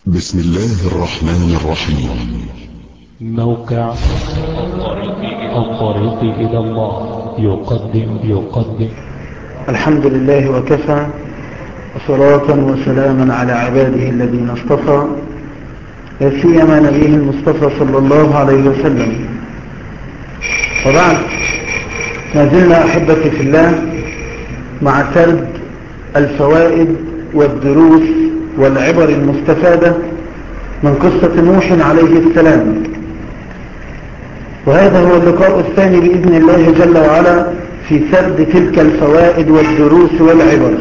بسم الله الرحمن الرحيم موقع الطريق إلى الله يقدم يقدم الحمد لله وكفى وصلاة وسلاما على عباده الذين اصطفى لا سيما نبيه المصطفى صلى الله عليه وسلم وبعد ما زلنا أحبتي في الله مع سرد الفوائد والدروس والعبر المستفادة من قصة نوح عليه السلام وهذا هو اللقاء الثاني بإذن الله جل وعلا في سرد تلك الفوائد والدروس والعبر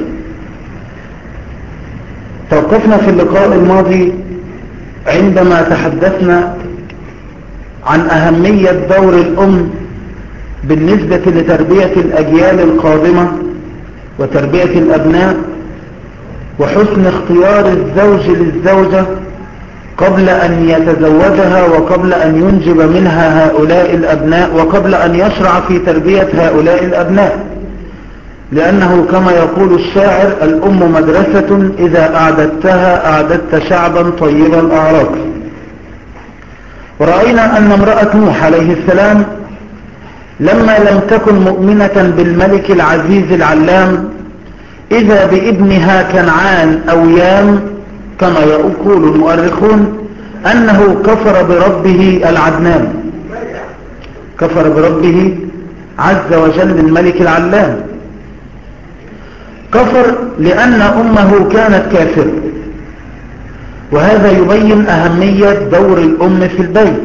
توقفنا في اللقاء الماضي عندما تحدثنا عن أهمية دور الأم بالنسبة لتربية الأجيال القادمة وتربية الأبناء وحسن اختيار الزوج للزوجة قبل أن يتزوجها وقبل أن ينجب منها هؤلاء الأبناء وقبل أن يشرع في تربية هؤلاء الأبناء لأنه كما يقول الشاعر الأم مدرسة إذا أعددتها أعددت شعبا طيب الأعراق ورأينا أن امرأة نوح عليه السلام لما لم تكن مؤمنة بالملك العزيز العلام إذا بابنها كنعان أو يام كما يقول المؤرخون أنه كفر بربه العدنان كفر بربه عز وجل الملك العلام كفر لأن أمه كانت كافرة وهذا يبين أهمية دور الأم في البيت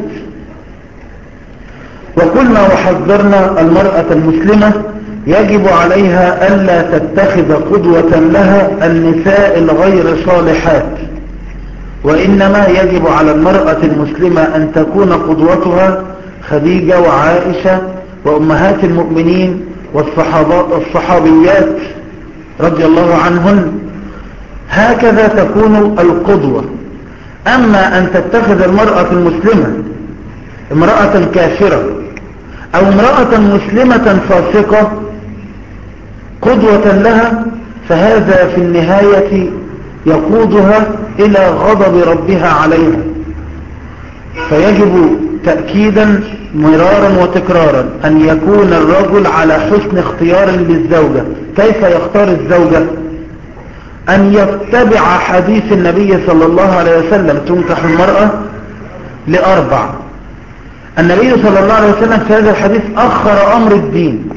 وقلنا وحذرنا المرأة المسلمة يجب عليها ألا تتخذ قدوة لها النساء الغير صالحات وإنما يجب على المرأة المسلمة أن تكون قدوتها خديجة وعائشة وأمهات المؤمنين والصحابيات رضي الله عنهن هكذا تكون القدوة أما أن تتخذ المرأة المسلمة امرأة كافرة أو امرأة مسلمة فاسقة قدوة لها فهذا في النهاية يقودها إلى غضب ربها عليها فيجب تأكيدا مرارا وتكرارا أن يكون الرجل على حسن اختيار للزوجة كيف يختار الزوجة أن يتبع حديث النبي صلى الله عليه وسلم تنكح المرأة لأربع النبي صلى الله عليه وسلم في هذا الحديث أخر أمر الدين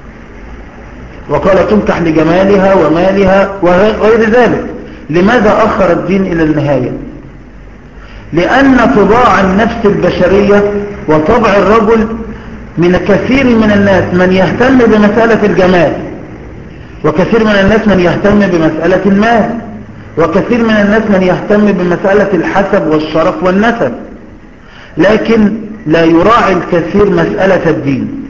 وقال تنكح لجمالها ومالها وغير ذلك لماذا أخر الدين إلى النهاية لأن طباع النفس البشرية وطبع الرجل من كثير من الناس من يهتم بمسألة الجمال وكثير من الناس من يهتم بمسألة المال وكثير من الناس من يهتم بمسألة الحسب والشرف والنسب لكن لا يراعي الكثير مسألة الدين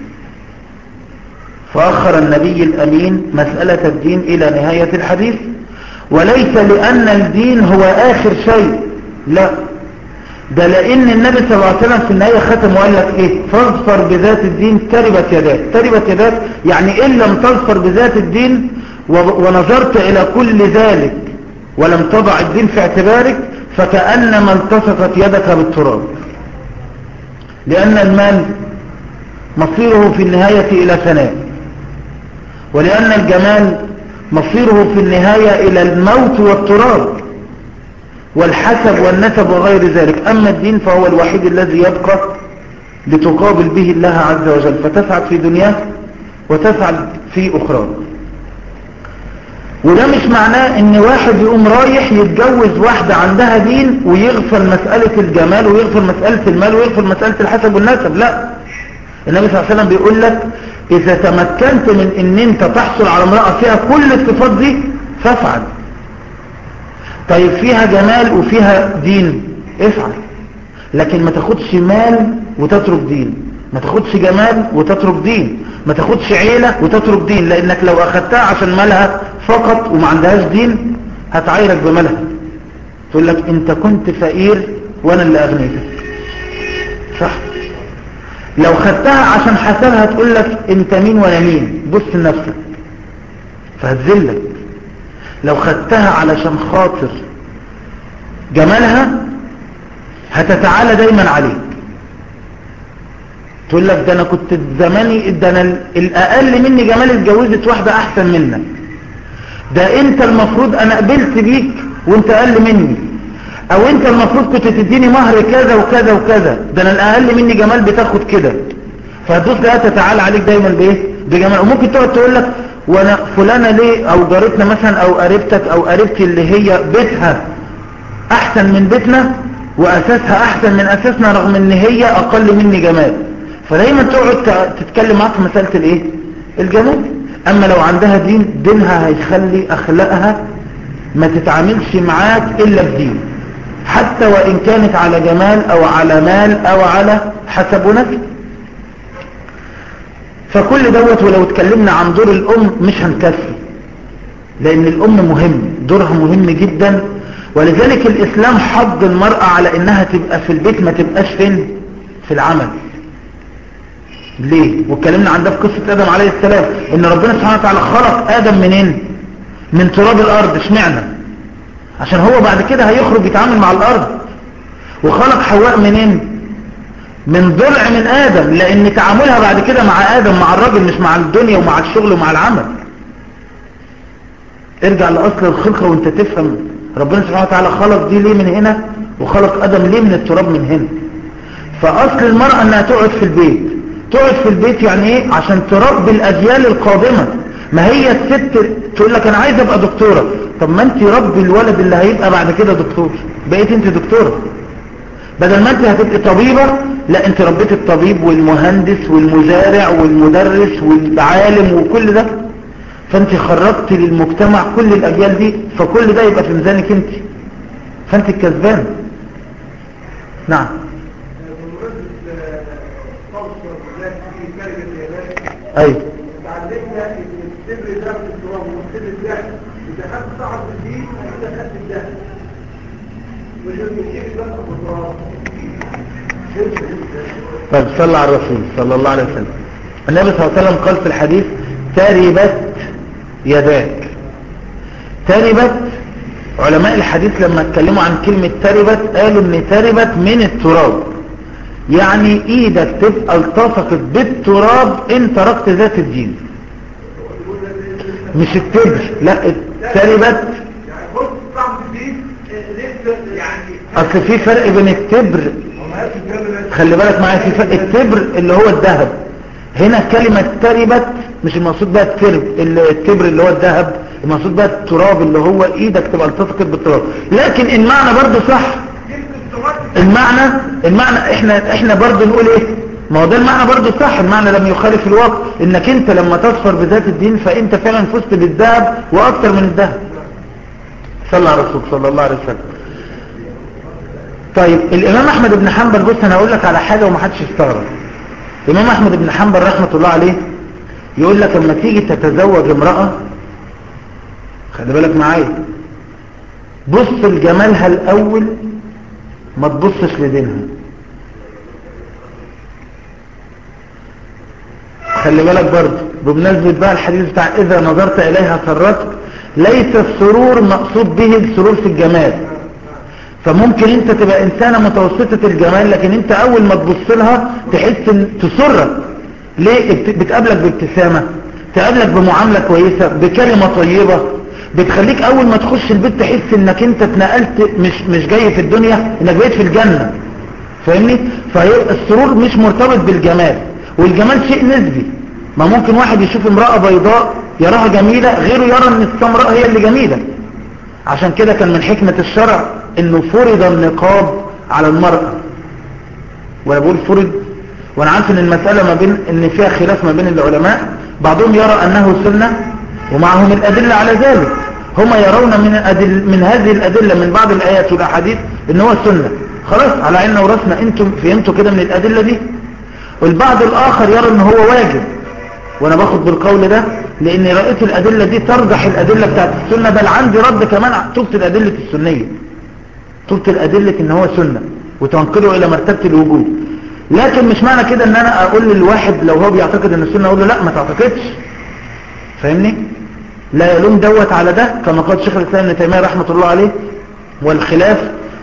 فأخر النبي الأمين مسألة الدين إلى نهاية الحديث وليس لأن الدين هو آخر شيء لا ده لأن النبي صلى الله عليه وسلم في النهاية ختم وقال لك إيه فاظفر بذات الدين تربت يداك تربت يداك يعني إن لم تظفر بذات الدين ونظرت إلى كل ذلك ولم تضع الدين في اعتبارك فكأنما التصقت يدك بالتراب لأن المال مصيره في النهاية إلى فناء ولأن الجمال مصيره في النهاية إلى الموت والتراب والحسب والنسب وغير ذلك أما الدين فهو الوحيد الذي يبقى لتقابل به الله عز وجل فتسعد في دنياه وتسعد في أخرى وده مش معناه ان واحد يقوم رايح يتجوز واحدة عندها دين ويغفل مسألة الجمال ويغفل مسألة المال ويغفل مسألة الحسب والنسب لا النبي صلى الله عليه وسلم بيقول لك اذا تمكنت من ان انت تحصل على امرأة فيها كل الصفات دي فافعل طيب فيها جمال وفيها دين افعل لكن ما تاخدش مال وتترك دين ما تاخدش جمال وتترك دين ما تاخدش عيلة وتترك دين لانك لو اخدتها عشان مالها فقط وما عندهاش دين هتعايرك بمالها تقول لك انت كنت فقير وانا اللي اغنيتك صح لو خدتها عشان حسابها تقول لك انت مين وانا مين بص لنفسك فهتذلك لو خدتها علشان خاطر جمالها هتتعالى دايما عليك تقول لك ده انا كنت زماني ده انا الاقل مني جمال اتجوزت واحدة احسن منك ده انت المفروض انا قبلت بيك وانت اقل مني او انت المفروض كنت تديني مهر كذا وكذا وكذا ده انا الاقل مني جمال بتاخد كده فهتبص لها تتعالى عليك دايما بايه بجمال وممكن تقعد تقول لك وانا فلانة ليه او جارتنا مثلا او قريبتك او قريبتي اللي هي بيتها احسن من بيتنا واساسها احسن من اساسنا رغم ان هي اقل مني جمال فدايما تقعد تتكلم معاك في مسألة الايه الجمال اما لو عندها دين دينها هيخلي اخلاقها ما تتعاملش معاك الا بدين حتى وان كانت على جمال او على مال او على حسب نفس فكل دوت ولو اتكلمنا عن دور الام مش هنكفي لان الام مهم دورها مهم جدا ولذلك الاسلام حض المرأة على انها تبقى في البيت ما تبقاش فين في العمل ليه واتكلمنا عن ده في قصة ادم عليه السلام ان ربنا سبحانه وتعالى خلق ادم منين من تراب الارض اشمعنى عشان هو بعد كده هيخرج يتعامل مع الارض وخلق حواء منين من ضلع من ادم لان تعاملها بعد كده مع ادم مع الراجل مش مع الدنيا ومع الشغل ومع العمل ارجع لاصل الخلقة وانت تفهم ربنا سبحانه وتعالى خلق دي ليه من هنا وخلق ادم ليه من التراب من هنا فاصل المرأة انها تقعد في البيت تقعد في البيت يعني ايه عشان تربي الاجيال القادمة ما هي الست تقول لك انا عايز ابقى دكتورة طب ما انت ربي الولد اللي هيبقى بعد كده دكتور بقيت انت دكتورة بدل ما انت هتبقى طبيبة لا انت ربيت الطبيب والمهندس والمزارع والمدرس والعالم وكل ده فانت خرجت للمجتمع كل الاجيال دي فكل ده يبقى في ميزانك انت فانت الكسبان نعم ايوه تعلمنا ان السر ده في التراب والسر ده اذا خدت صعب الدين اذا خدت الدهب مش المشيك بس في التراب طيب صلى على الرسول صلى الله عليه وسلم النبي صلى الله عليه وسلم قال في الحديث تربت يداك تربت علماء الحديث لما اتكلموا عن كلمة تربت قالوا ان تربت من التراب يعني ايدك تبقى التصقت بالتراب ان تركت ذات الدين مش التبر لا تربت يعني خد صعب الدين لسه يعني اصل في فرق بين التبر وما هيش الجبل خلي بالك معايا في فرق التبر اللي هو الذهب هنا كلمة تربت مش المقصود بقى الترب التبر اللي هو الذهب المقصود بقى التراب اللي هو ايدك تبقى التصقت بالتراب لكن المعنى برضو صح المعنى المعنى احنا احنا برضو نقول ايه ما هو ده المعنى برضو صح المعنى لم يخالف الواقع انك انت لما تظفر بذات الدين فانت فعلا فزت بالذهب واكتر من الذهب صلى على الرسول صلى الله عليه وسلم طيب الامام احمد بن حنبل بص انا هقول لك على حاجة ومحدش يستغرب الامام احمد بن حنبل رحمة الله عليه يقول لك لما تيجي تتزوج امرأة خلي بالك معايا بص لجمالها الاول ما تبصش لدينها خلي بالك برضه بمناسبة بقى الحديث بتاع إذا نظرت إليها سرتك ليس السرور مقصود به السرور في الجمال فممكن انت تبقى انسانة متوسطة الجمال لكن انت اول ما تبص لها تحس ان تسرك ليه بت- بتقابلك بابتسامة تقابلك بمعاملة كويسة بكلمة طيبة بتخليك اول ما تخش البيت تحس انك انت اتنقلت مش مش جاي في الدنيا انك بقيت في الجنة فاهمني فالسرور مش مرتبط بالجمال والجمال شيء نسبي ما ممكن واحد يشوف امرأة بيضاء يراها جميلة غيره يرى ان السمراء هي اللي جميلة عشان كده كان من حكمة الشرع انه فرض النقاب على المرأة وانا بقول فرض وانا عارف ان المسألة ما بين ان فيها خلاف ما بين العلماء بعضهم يرى انه سنة ومعهم الادلة على ذلك هم يرون من أدل من هذه الادلة من بعض الايات والاحاديث ان هو سنة خلاص على عيننا وراسنا انتم فهمتوا كده من الادلة دي والبعض الاخر يرى ان هو واجب وانا باخد بالقول ده لاني رأيت الادلة دي ترجح الادلة بتاعت السنة بل عندي رد كمان تبطل ادلة السنية تبطل ادلة ان هو سنة وتنقله الى مرتبة الوجود لكن مش معنى كده ان انا اقول للواحد لو هو بيعتقد ان السنة اقول له لا ما تعتقدش فاهمني لا يلوم دوت على ده كما قال شيخ الاسلام ابن تيمية رحمة الله عليه والخلاف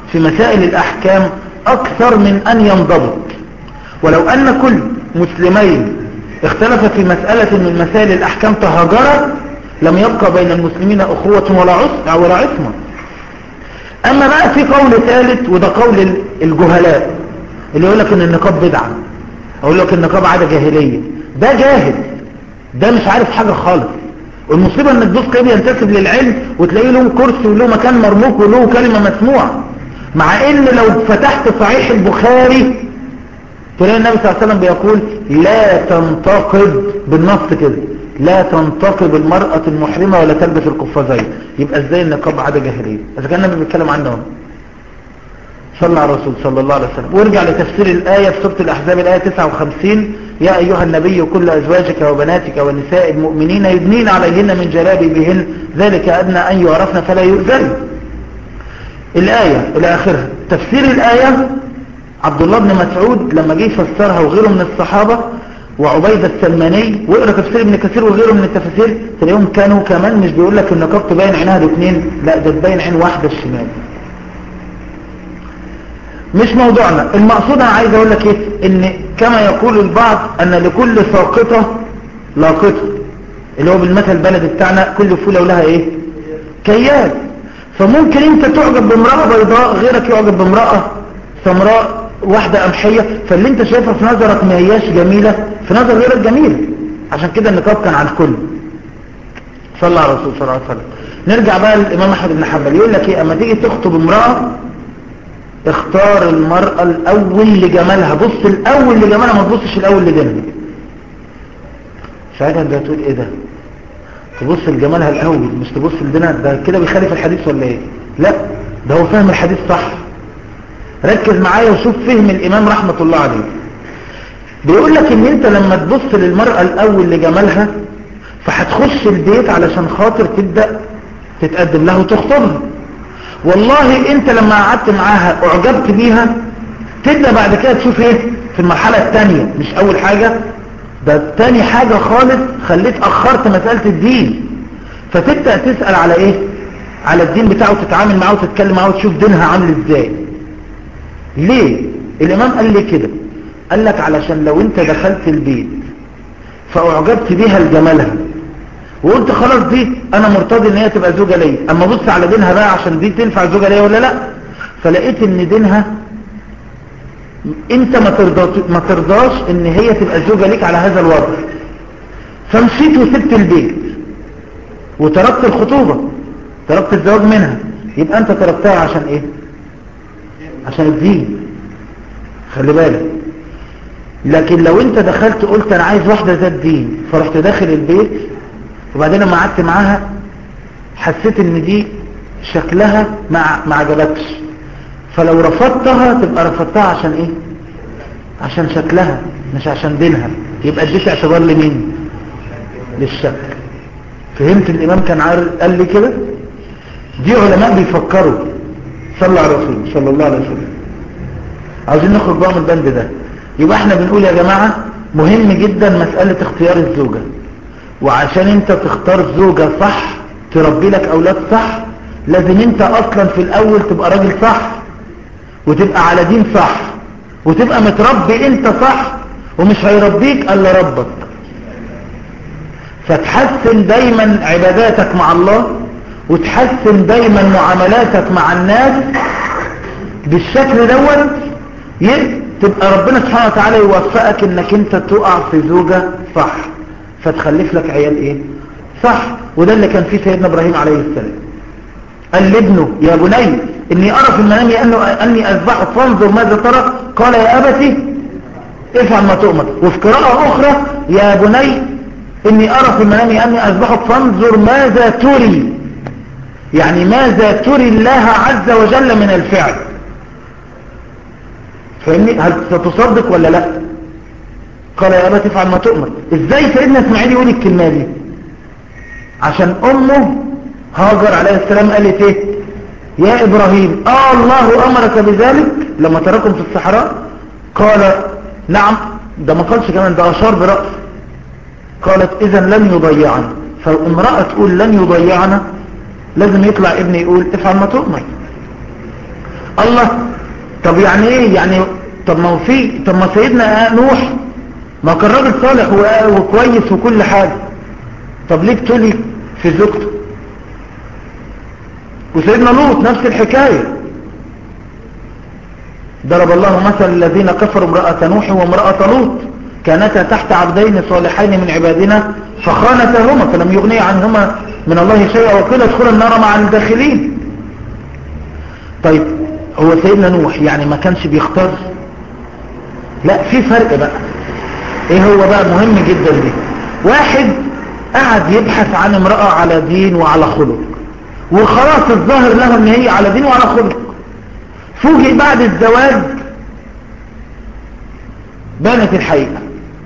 في مسائل الأحكام أكثر من أن ينضبط ولو أن كل مسلمين اختلفت في مسألة من مسائل الأحكام تهاجرت لم يبقى بين المسلمين أخوة ولا عصمة ولا عصمة أما بقى في قول ثالث وده قول الجهلاء اللي يقول لك ان النقاب بدعة او يقول لك النقاب عادة جاهلية ده جاهل ده مش عارف حاجة خالص والمصيبة انك تبص كده ينتسب للعلم وتلاقيه له كرسي وله مكان مرموق وله كلمة مسموعة مع ان لو فتحت صحيح البخاري تلاقي النبي صلى الله عليه وسلم بيقول لا تنتقد بالنص كده لا تنتقب المرأة المحرمة ولا تلبس القفازين يبقى ازاي النقاب عادة جاهلية اذا كان النبي بيتكلم عنه صلى على الرسول صلى الله عليه وسلم وارجع لتفسير الآية في سورة الأحزاب الآية 59 يا أيها النبي كل أزواجك وبناتك ونساء المؤمنين يدنين عليهن من جلابيبهن ذلك أدنى أن يعرفن فلا يؤذن الآية إلى آخرها تفسير الآية عبد الله بن مسعود لما جه يفسرها وغيره من الصحابة وعبيدة السلماني واقرا تفسير ابن كثير وغيره من التفاسير تلاقيهم كانوا كمان مش بيقول لك النقاب تبين عينها الاثنين لا ده تبين عين واحدة الشمال مش موضوعنا المقصود انا عايز اقول لك ايه ان كما يقول البعض ان لكل ساقطة لاقطة اللي هو بالمثل البلدي بتاعنا كل فولة ولها ايه كيال فممكن انت تعجب بامرأة بيضاء غيرك يعجب بامرأة سمراء واحدة قمحية فاللي انت شايفها في نظرك ما هياش جميلة في نظر غيرك جميلة عشان كده النقاب كان على الكل صلى على الرسول صلى الله عليه وسلم نرجع بقى للإمام أحمد بن حنبل يقول لك ايه اما تيجي تخطب امرأة اختار المرأة الأول لجمالها بص الأول لجمالها ما تبصش الأول لدينها ساعتها انت هتقول ايه ده تبص لجمالها الأول مش تبص لدينها ده كده بيخالف الحديث ولا ايه لا ده هو فاهم الحديث صح ركز معايا وشوف فهم الإمام رحمة الله عليه بيقول لك ان انت لما تبص للمرأة الأول لجمالها فهتخش البيت علشان خاطر تبدأ تتقدم له وتخطبها والله انت لما قعدت معاها اعجبت بيها تبدأ بعد كده تشوف ايه في المرحلة الثانية مش اول حاجة ده تاني حاجة خالص خليت اخرت مسألة الدين فتبدأ تسأل على ايه على الدين بتاعه وتتعامل معاه وتتكلم معاه وتشوف دينها عامل ازاي ليه الامام قال لي كده قال لك علشان لو انت دخلت البيت فاعجبت بيها لجمالها وقلت خلاص دي انا مرتضي ان هي تبقى زوجة ليا اما بص على دينها بقى عشان دي تنفع زوجة ليا ولا لا فلقيت ان دينها انت ما ترضاش ما ترضاش ان هي تبقى زوجة ليك على هذا الوضع فمشيت وسبت البيت وتركت الخطوبة تركت الزواج منها يبقى انت تركتها عشان ايه عشان الدين خلي بالك لكن لو انت دخلت قلت انا عايز واحدة ذات دين فرحت داخل البيت وبعدين لما قعدت معاها حسيت ان دي شكلها ما ما عجبكش فلو رفضتها تبقى رفضتها عشان ايه عشان شكلها مش عشان دينها يبقى اديت اعتبار لمين للشك فهمت الامام كان عارف قال لي كده دي علماء بيفكروا صلى على الرسول صلى الله عليه وسلم عاوزين نخرج بقى من البند ده يبقى احنا بنقول يا جماعة مهم جدا مسألة اختيار الزوجة وعشان انت تختار زوجة صح تربي لك اولاد صح لازم انت اصلا في الاول تبقى راجل صح وتبقى على دين صح وتبقى متربي انت صح ومش هيربيك الا ربك فتحسن دايما عباداتك مع الله وتحسن دايما معاملاتك مع الناس بالشكل دوت تبقى ربنا سبحانه وتعالى يوفقك انك انت تقع في زوجة صح فتخلف لك عيال ايه صح وده اللي كان فيه سيدنا ابراهيم عليه السلام قال لابنه يا بني اني ارى في المنام أنه اني اذبحك فانظر ماذا ترى قال يا ابتي افعل ما تؤمر وفي قراءة اخرى يا بني اني ارى في المنام اني اذبحك فانظر ماذا تري يعني ماذا تري الله عز وجل من الفعل فاهمني هل ستصدق ولا لا قال يا ابا تفعل ما تؤمر ازاي سيدنا اسماعيل يقول الكلمه دي عشان امه هاجر عليه السلام قالت ايه يا ابراهيم اه الله امرك بذلك لما تركهم في الصحراء قال نعم ده ما قالش كمان ده اشار برأس قالت اذا لن يضيعنا فالامرأة تقول لن يضيعنا لازم يطلع ابني يقول افعل ما تؤمر الله طب يعني ايه يعني طب ما هو في طب ما سيدنا نوح ما كان راجل صالح و- وكويس وكل حاجة طب ليه ابتلي في زوجته وسيدنا لوط نفس الحكاية ضرب الله مثل الذين كفروا امرأة نوح وامرأة لوط كانتا تحت عبدين صالحين من عبادنا فخانتهما فلم يغني عنهما من الله شيئا وقيل ادخل النار مع الداخلين طيب هو سيدنا نوح يعني ما كانش بيختار لا في فرق بقى ايه هو بقى مهم جدا دي واحد قعد يبحث عن امرأة على دين وعلى خلق وخلاص الظاهر له ان هي على دين وعلى خلق فوجئ بعد الزواج بانت الحقيقة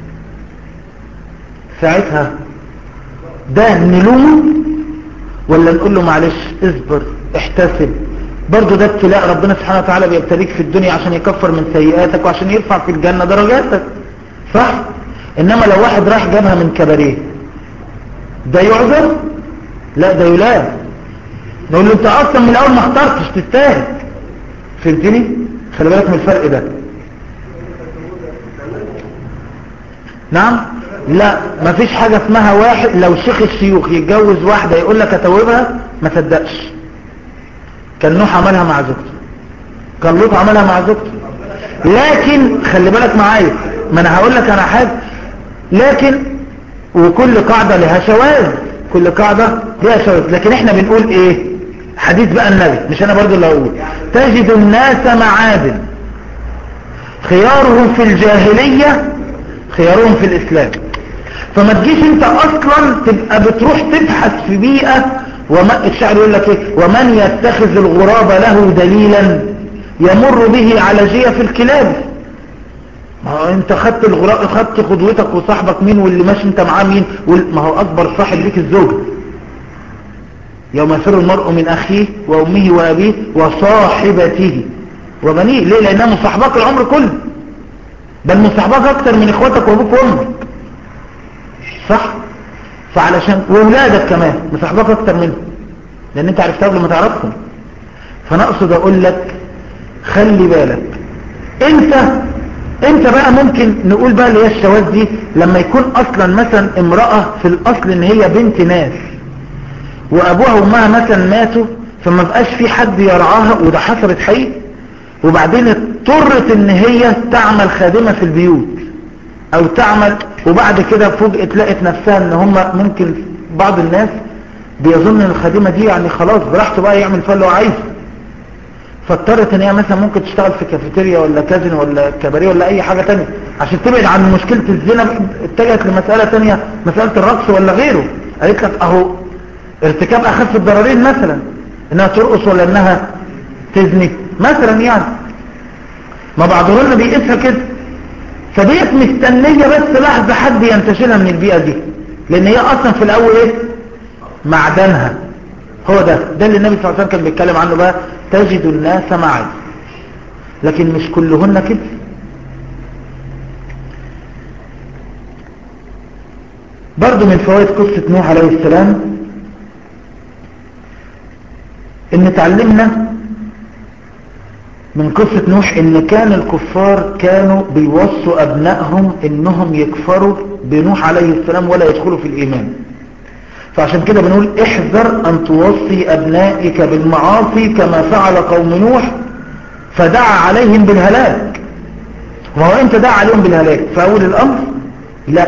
ساعتها ده نلومه ولا نقول له معلش اصبر احتسب برضو ده ابتلاء ربنا سبحانه وتعالى بيبتليك في الدنيا عشان يكفر من سيئاتك وعشان يرفع في الجنة درجاتك صح انما لو واحد راح جابها من كباريه ده يعذر لا ده يلام نقول له انت اصلا من الاول ما اخترتش تستاهل فهمتني خلي بالك من الفرق ده نعم لا مفيش حاجة اسمها واحد لو شيخ الشيوخ يتجوز واحدة يقول لك اتوبها ما صدقش كان نوح عملها مع زوجته كان لوط عملها مع زوجته لكن خلي بالك معايا ما انا هقول لك انا حاجة لكن وكل قاعدة لها شواذ كل قاعدة لها شواذ لكن احنا بنقول ايه حديث بقى النبي مش انا برضو اللي هقول تجد الناس معادن خيارهم في الجاهلية خيارهم في الاسلام فما تجيش انت اصلا تبقى بتروح تبحث في بيئة وما الشعر يقول لك ايه ومن يتخذ الغراب له دليلا يمر به على جيف الكلاب ما هو انت خدت الغراب خدت قدوتك وصاحبك مين واللي ماشي انت معاه مين وال- ما هو اكبر صاحب ليك الزوج يوم يفر المرء من اخيه وامه وابيه وصاحبته وبنيه ليه لانها مصاحبك العمر كله بل مصاحبك اكتر من اخواتك وابوك وامك صح فعلشان واولادك كمان مصاحبك اكتر منهم لان انت عرفتها قبل ما تعرفهم فانا اقصد اقول لك خلي بالك انت انت بقى ممكن نقول بقى اللي هي الشواذ دي لما يكون اصلا مثلا امرأة في الاصل ان هي بنت ناس وابوها وامها مثلا ماتوا فما بقاش في حد يرعاها وده حصلت حقيقي وبعدين اضطرت ان هي تعمل خادمة في البيوت او تعمل وبعد كده فوجئت لقت نفسها ان هم ممكن بعض الناس بيظن ان الخادمة دي يعني خلاص براحته بقى يعمل فيها اللي هو عايزه فاضطرت ان هي مثلا ممكن تشتغل في كافيتيريا ولا كازين ولا كباريه ولا اي حاجة تانية عشان تبعد عن مشكلة الزنا اتجهت لمسألة تانية مسألة الرقص ولا غيره قالت لك اهو ارتكاب اخف الضررين مثلا انها ترقص ولا انها تزني مثلا يعني ما بعضهن بيقيسها كده فديت مستنية بس لحظة حد ينتشلها من البيئة دي لان هي اصلا في الاول ايه معدنها هو ده ده اللي النبي صلى الله عليه وسلم كان بيتكلم عنه بقى تجد الناس معي لكن مش كلهن كده برضو من فوائد قصة نوح عليه السلام ان تعلمنا من قصة نوح ان كان الكفار كانوا بيوصوا ابنائهم انهم يكفروا بنوح عليه السلام ولا يدخلوا في الايمان فعشان كده بنقول احذر ان توصي ابنائك بالمعاصي كما فعل قوم نوح فدعا عليهم بالهلاك وهو انت دعا عليهم بالهلاك فاول الامر لا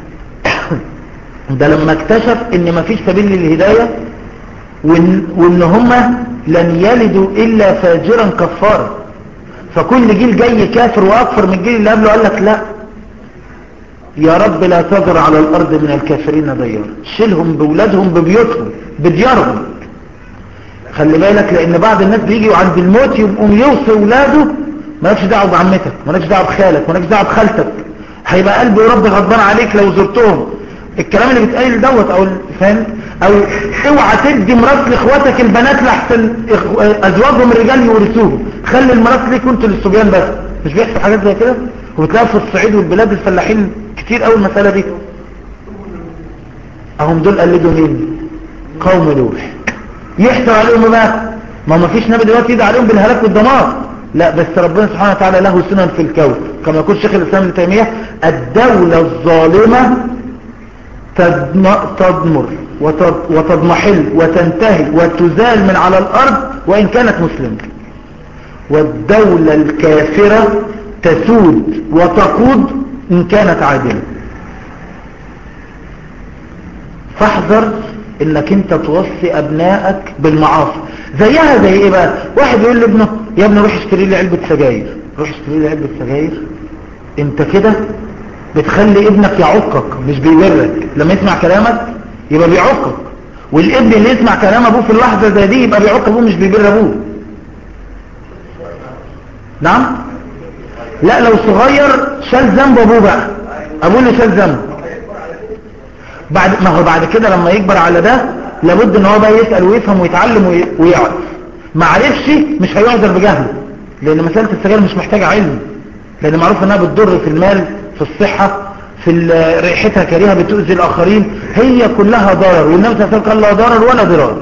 ده لما اكتشف ان مفيش سبيل للهداية وان, وإن هم لن يلدوا الا فاجرا كفارا فكل جيل جاي كافر واكفر من الجيل اللي قبله قال لك لا يا رب لا تذر على الارض من الكافرين ديار شيلهم بولادهم ببيوتهم بديارهم خلي بالك لان بعض الناس بيجي عند الموت يقوم يوصي اولاده مالكش دعوه بعمتك مالكش دعوه بخالك مالكش دعوه بخالتك هيبقى قلبي رب غضبان عليك لو زرتهم الكلام اللي بيتقال دوت او فاهم او اوعى تدي مرات لاخواتك البنات لحسن ازواجهم الرجال يورثوهم خلي المرات ليك وانتوا للصبيان بس مش بيحصل حاجات زي كده وبتلاقي في الصعيد والبلاد الفلاحين كتير قوي المساله دي اهم دول قلدوا مين قوم نوح يحصل عليهم بقى ما ما فيش نبي دلوقتي يدعي عليهم بالهلاك والدمار لا بس ربنا سبحانه وتعالى له سنن في الكون كما يقول شيخ الإسلام ابن تيمية الدولة الظالمة تدم- تضمر وتض- وتضمحل وتنتهي وتزال من على الأرض وإن كانت مسلمة والدولة الكافرة تسود وتقود إن كانت عادلة فاحذر انك انت توصي ابنائك بالمعاصي زيها زي ايه بقى واحد يقول لابنه يا ابني روح اشتري لي علبة سجاير روح اشتري لي علبة سجاير انت كده بتخلي ابنك يعقك مش بيبرك لما يسمع كلامك يبقى بيعقك والابن اللي يسمع كلام ابوه في اللحظة زي دي يبقى بيعق ابوه مش بيبر ابوه نعم لا لو صغير شال ذنب ابوه بقى ابوه اللي شال ذنب بعد ما هو بعد كده لما يكبر على ده لابد ان هو بقى يسأل ويفهم ويتعلم وي- ويعرف ما عرفش مش هيعذر بجهله لان مسألة السجاير مش محتاجة علم لان معروف انها بتضر في المال في الصحة في ال- ريحتها كريهة بتؤذي الاخرين هي كلها ضرر والنبي صلى الله عليه وسلم قال لا ضرر ولا ضرار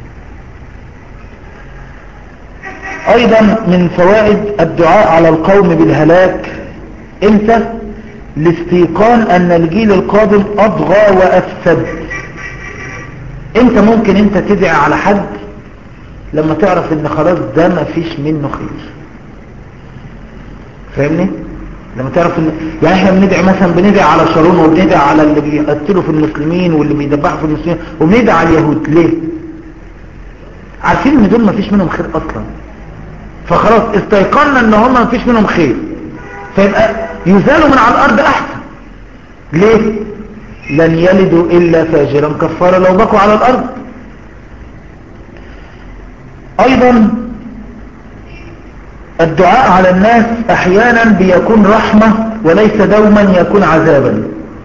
ايضا من فوائد الدعاء على القوم بالهلاك امتى لاستيقان ان الجيل القادم اضغى وافسد انت ممكن انت تدعي على حد لما تعرف ان خلاص ده ما فيش منه خير فاهمني لما تعرف ان يعني احنا بندعي مثلا بندعي على شارون وبندعي على اللي بيقتلوا في المسلمين واللي بيدبحوا في المسلمين وبندعي على اليهود ليه عارفين ان دول ما فيش منهم خير اصلا فخلاص استيقنا ان هم ما فيش منهم خير فيبقى يزالوا من على الارض احسن ليه لن يلدوا الا فاجرا كفارا لو بقوا على الارض ايضا الدعاء على الناس احيانا بيكون رحمة وليس دوما يكون عذابا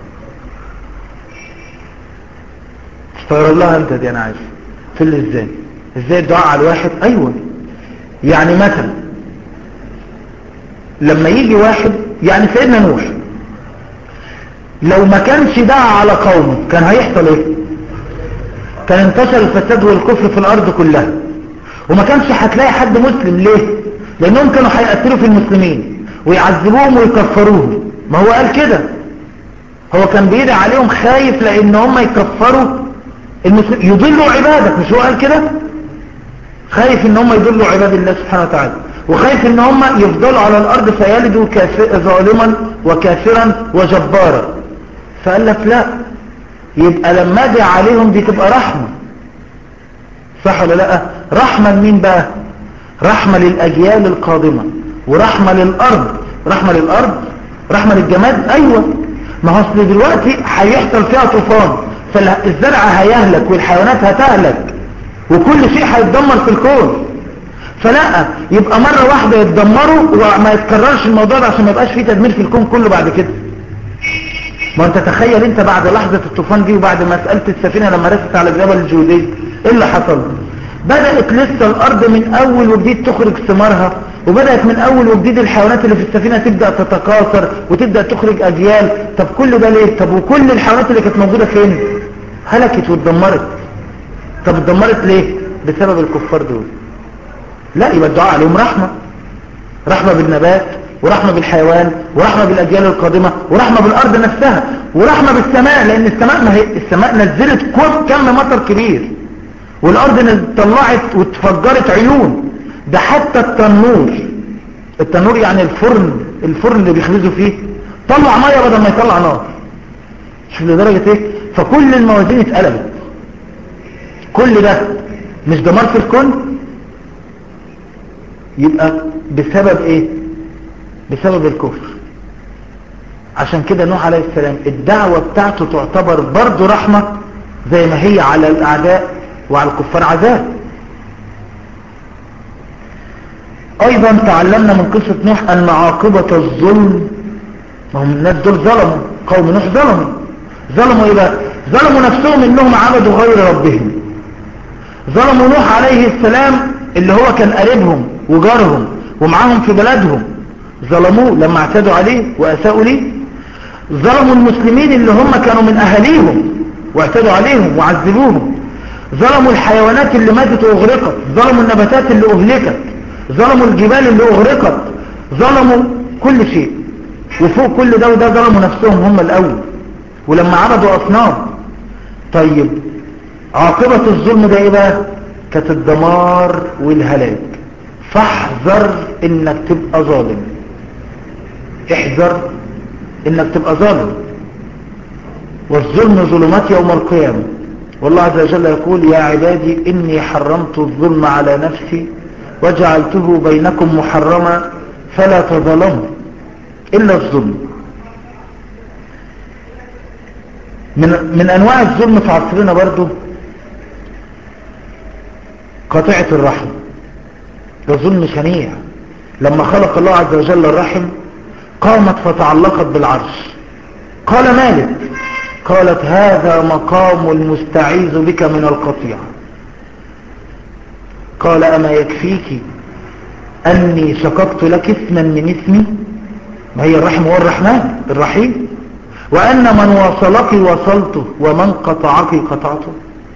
استغفر الله انت دي انا عايز في اللي ازاي ازاي الدعاء على الواحد ايوه يعني مثلا لما يجي واحد يعني سيدنا نوح لو ما كانش دعا على قومه كان هيحصل ايه كان انتشر الفساد والكفر في الارض كلها وما كانش هتلاقي حد مسلم ليه لانهم كانوا هيقتلوا في المسلمين ويعذبوهم ويكفروهم ما هو قال كده هو كان بيدعي عليهم خايف لان هم يكفروا المسلم يضلوا عبادك مش هو قال كده خايف ان هم يضلوا عباد الله سبحانه وتعالى وخايف ان هم يفضلوا على الارض فيلدوا كافر ظالما وكافرا وجبارا فقال لك لا يبقى لما ادعي عليهم دي تبقى رحمة صح ولا لا رحمة لمين بقى رحمة للاجيال القادمة ورحمة للارض رحمة للارض رحمة للجماد ايوه ما هو اصل دلوقتي هيحصل فيها طوفان فالزرع هيهلك والحيوانات هتهلك وكل شيء هيتدمر في الكون فلا يبقى مرة واحدة يتدمروا وما يتكررش الموضوع ده عشان ما يبقاش فيه تدمير في الكون كله بعد كده ما انت تخيل انت بعد لحظة الطوفان دي وبعد مسألة السفينة لما رست على جبل الجودي ايه اللي حصل بدأت لسه الارض من اول وجديد تخرج ثمارها وبدأت من اول وجديد الحيوانات اللي في السفينة تبدأ تتكاثر وتبدأ تخرج اجيال طب كل ده ليه طب وكل الحيوانات اللي كانت موجودة فين هلكت واتدمرت طب اتدمرت ليه بسبب الكفار دول لا يبقى الدعاء عليهم رحمة رحمة بالنبات ورحمة بالحيوان ورحمة بالأجيال القادمة ورحمة بالأرض نفسها ورحمة بالسماء لأن السماء ما هي السماء نزلت كم كم مطر كبير والأرض نز- طلعت واتفجرت عيون ده حتى التنور التنور يعني الفرن الفرن اللي بيخبزوا فيه طلع مية بدل ما يطلع نار شوف لدرجة ايه فكل الموازين اتقلبت كل ده مش دمار في الكون يبقى بسبب ايه بسبب الكفر عشان كده نوح عليه السلام الدعوة بتاعته تعتبر برضه رحمة زي ما هي على الأعداء وعلى الكفار عذاب أيضا تعلمنا من قصة نوح أن عاقبة الظلم ما هم الناس دول ظلموا قوم نوح ظلموا ظلموا إيه بقى ظلموا نفسهم إنهم عبدوا غير ربهم ظلموا نوح عليه السلام اللي هو كان قريبهم وجارهم ومعاهم في بلدهم ظلموه لما اعتدوا عليه وأساءوا ليه ظلموا المسلمين اللي هم كانوا من أهاليهم واعتدوا عليهم وعذبوهم ظلموا الحيوانات اللي ماتت واغرقت ظلموا النباتات اللي اهلكت ظلموا الجبال اللي اغرقت ظلموا كل شيء وفوق كل ده وده ظلموا نفسهم هم الاول ولما عبدوا اصنام طيب عاقبة الظلم ده ايه بقى كانت الدمار والهلاك فاحذر انك تبقى ظالم احذر انك تبقى ظالم والظلم ظلمات يوم القيامة والله عز وجل يقول يا عبادي إني حرمت الظلم على نفسي وجعلته بينكم محرما فلا تظلموا إلا الظلم من, من أنواع الظلم في عصرنا برضو قطعة الرحم ده ظلم شنيع لما خلق الله عز وجل الرحم قامت فتعلقت بالعرش قال مالك قالت هذا مقام المستعيذ بك من القطيعة قال أما يكفيك أني شققت لك اسما من اسمي ما هي الرحم هو الرحمن الرحيم وأن من وصلك وصلته ومن قطعك قطعته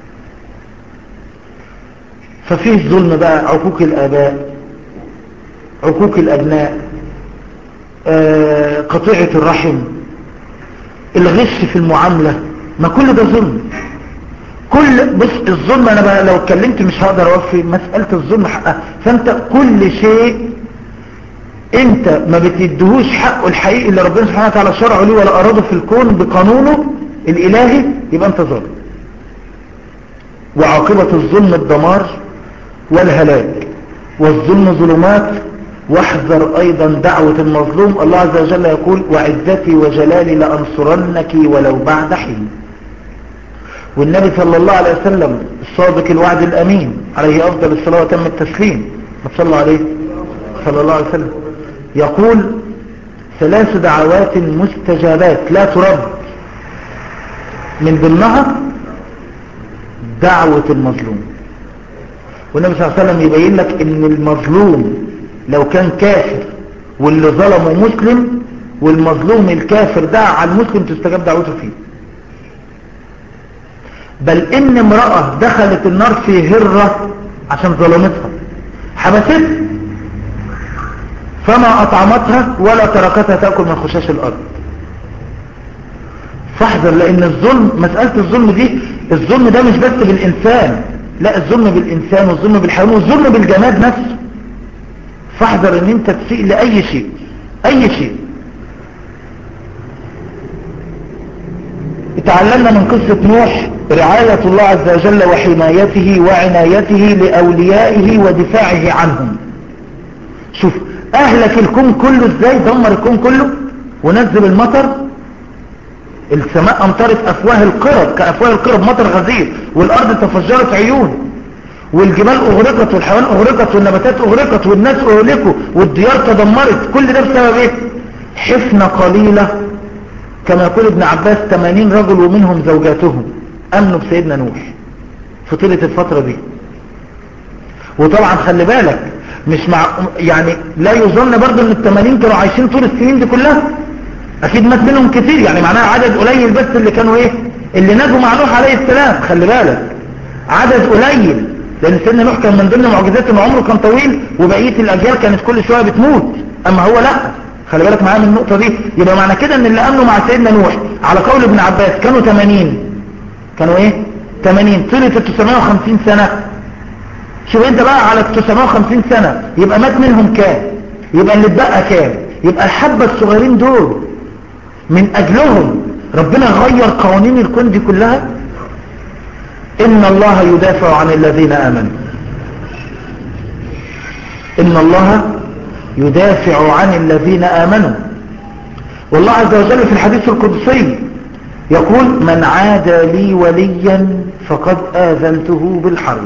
ففيه الظلم بقى عقوق الآباء عقوق الأبناء آه قطيعة الرحم الغش في المعاملة ما كل ده ظلم كل بص الظلم انا بقى لو اتكلمت مش هقدر اوفي مسألة الظلم حقها فانت كل شيء انت ما بتدهوش حقه الحقيقي اللي ربنا سبحانه وتعالى شرعه ليه ولا اراده في الكون بقانونه الالهي يبقى انت ظالم وعاقبة الظلم الدمار والهلاك والظلم ظلمات واحذر ايضا دعوة المظلوم الله عز وجل يقول وعزتي وجلالي لانصرنك ولو بعد حين والنبي صلى الله عليه وسلم الصادق الوعد الامين عليه افضل الصلاة وتم التسليم ما صلى عليه صلى الله عليه وسلم يقول ثلاث دعوات مستجابات لا ترد من ضمنها دعوة المظلوم والنبي صلى الله عليه وسلم يبين لك ان المظلوم لو كان كافر واللي ظلمه مسلم والمظلوم الكافر دعا على المسلم تستجاب دعوته فيه بل ان امرأة دخلت النار في هرة عشان ظلمتها حبستها فما اطعمتها ولا تركتها تأكل من خشاش الارض فاحذر لان الظلم مسألة الظلم دي الظلم ده مش بس بالانسان لا الظلم بالانسان والظلم بالحيوان والظلم بالجماد نفسه فاحذر ان انت تسيء لأي شيء اي شيء اتعلمنا من قصة نوح رعاية الله عز وجل وحمايته وعنايته لأوليائه ودفاعه عنهم شوف اهلك الكون كله ازاي دمر الكون كله ونزل المطر السماء امطرت افواه القرب كافواه القرب مطر غزير والارض تفجرت عيون والجبال اغرقت والحيوان اغرقت والنباتات اغرقت والناس اهلكوا والديار تدمرت كل ده بسبب ايه حفنة قليلة كما يقول ابن عباس 80 رجل ومنهم زوجاتهم امنوا بسيدنا نوح في طيلة الفترة دي وطبعا خلي بالك مش مع يعني لا يظن برضو ان ال 80 كانوا عايشين طول السنين دي كلها اكيد مات منهم كتير يعني معناها عدد قليل بس اللي كانوا ايه اللي نجوا مع نوح عليه السلام خلي بالك عدد قليل لان سيدنا نوح كان من ضمن معجزات ان عمره كان طويل وبقيه الاجيال كانت كل شويه بتموت اما هو لا خلي بالك معايا من النقطه دي يبقى معنى كده ان اللي امنوا مع سيدنا نوح على قول ابن عباس كانوا 80 كانوا ايه 80 طيله 950 سنه شوف انت بقى على 950 سنه يبقى مات منهم كام يبقى اللي اتبقى كام يبقى الحبه الصغيرين دول من اجلهم ربنا غير قوانين الكون دي كلها ان الله يدافع عن الذين امنوا ان الله يدافع عن الذين امنوا والله عز وجل في الحديث القدسي يقول من عادى لي وليا فقد آذنته بالحرب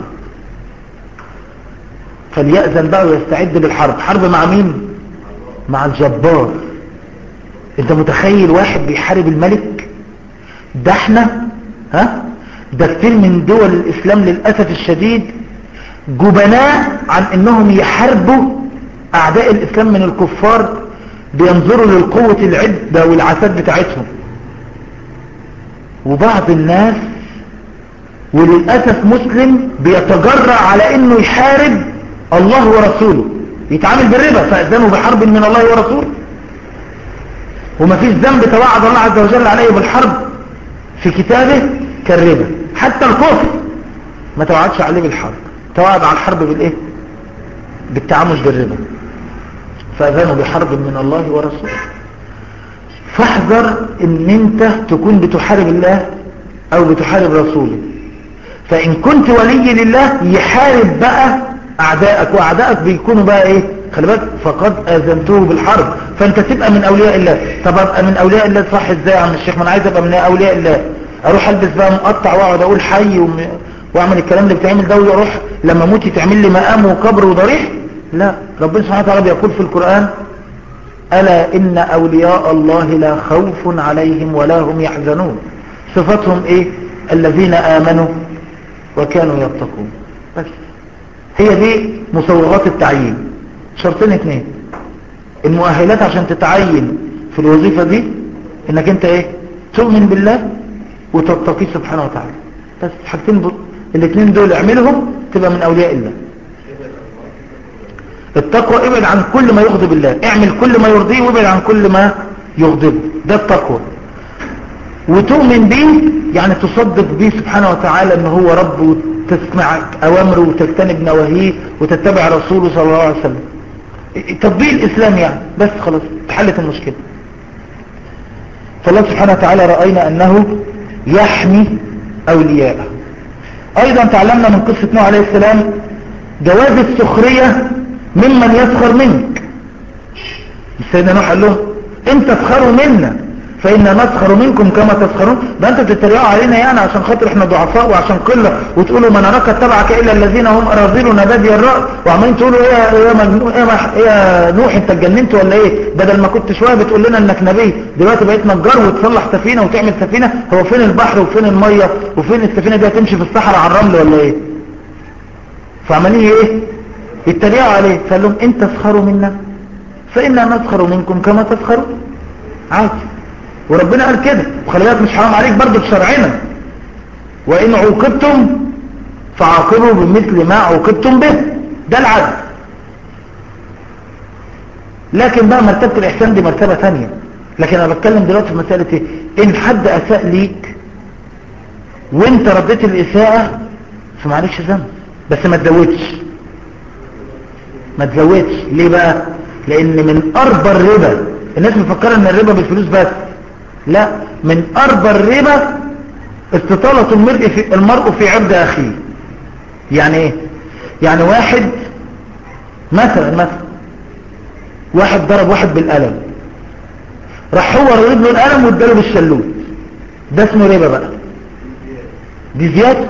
فليأذن بقى ويستعد بالحرب حرب مع مين مع الجبار انت متخيل واحد بيحارب الملك ده احنا ها ده كتير من دول الاسلام للأسف الشديد جبناء عن انهم يحاربوا اعداء الاسلام من الكفار بينظروا للقوة العدة والعتاد بتاعتهم وبعض الناس وللأسف مسلم بيتجرأ على انه يحارب الله ورسوله يتعامل بالربا فأذنوا بحرب من الله ورسوله ومفيش ذنب توعد الله عز وجل عليه بالحرب في كتابه كالربا حتى الكفر ما توعدش عليه بالحرب توعد على الحرب بالايه بالتعامل بالربا فأذنوا بحرب من الله ورسوله فاحذر ان انت تكون بتحارب الله او بتحارب رسوله فان كنت ولي لله يحارب بقى اعدائك واعدائك بيكونوا بقى ايه خلي بالك فقد اذنته بالحرب فانت تبقى من اولياء الله طب ابقى من اولياء الله صح ازاي يا عم الشيخ ما انا عايز ابقى من اولياء الله اروح البس بقى مقطع واقعد اقول حي وم... واعمل الكلام اللي بتعمل ده واروح لما اموت تعمل لي مقام وقبر وضريح لا ربنا سبحانه وتعالى بيقول في القرآن ألا إن أولياء الله لا خوف عليهم ولا هم يحزنون صفتهم إيه الذين آمنوا وكانوا يتقون بس هي دي مصوغات التعيين شرطين اتنين المؤهلات عشان تتعين في الوظيفة دي انك انت ايه تؤمن بالله وتتقي سبحانه وتعالى بس حاجتين دول الاثنين دول اعملهم تبقى من اولياء الله التقوى ابعد عن كل ما يغضب الله اعمل كل ما يرضيه وابعد عن كل ما يغضبه ده التقوى وتؤمن به يعني تصدق به سبحانه وتعالى ان هو رب وتسمع اوامره وتجتنب نواهيه وتتبع رسوله صلى الله عليه وسلم تطبيق الاسلام يعني بس خلاص اتحلت المشكله فالله سبحانه وتعالى رأينا انه يحمي اولياءه ايضا تعلمنا من قصة نوح عليه السلام جواز السخرية ممن يسخر منك سيدنا نوح قال له انت تسخروا منا فإنا نسخر منكم كما تسخرون ده انت بتتريقوا علينا يعني عشان خاطر احنا ضعفاء وعشان قلة وتقولوا ما نراك اتبعك الا الذين هم اراذلنا بادي الرأي وعمالين تقولوا ايه يا مجنون ايه, ايه يا نوح انت اتجننت ولا ايه بدل ما كنت شوية بتقول لنا انك نبي دلوقتي بقيت نجار وتصلح سفينة وتعمل سفينة هو فين البحر وفين المية وفين السفينة دي هتمشي في الصحراء على الرمل ولا ايه فعمالين ايه يتريقوا عليه فقال لهم ان تسخروا منا فإنا نسخر منكم كما تسخروا عادي وربنا قال كده وخلي بالك مش حرام عليك برضه بشرعنا وإن عوقبتم فعاقبوا بمثل ما عوقبتم به ده العدل لكن بقى مرتبة الإحسان دي مرتبة ثانية لكن أنا بتكلم دلوقتي في مسألة إيه؟ إن حد أساء ليك وانت رديت الإساءة فمعليكش ذنب بس ما تزودش ما تزودش ليه بقى لان من اربى الربا الناس مفكره ان الربا بالفلوس بس لا من اربى الربا استطالة المرء في, المرء في عرض اخيه يعني ايه يعني واحد مثلا مثلا واحد ضرب واحد بالقلم راح هو رضب له القلم واداله بالشلوت ده اسمه ربا بقى دي زيادة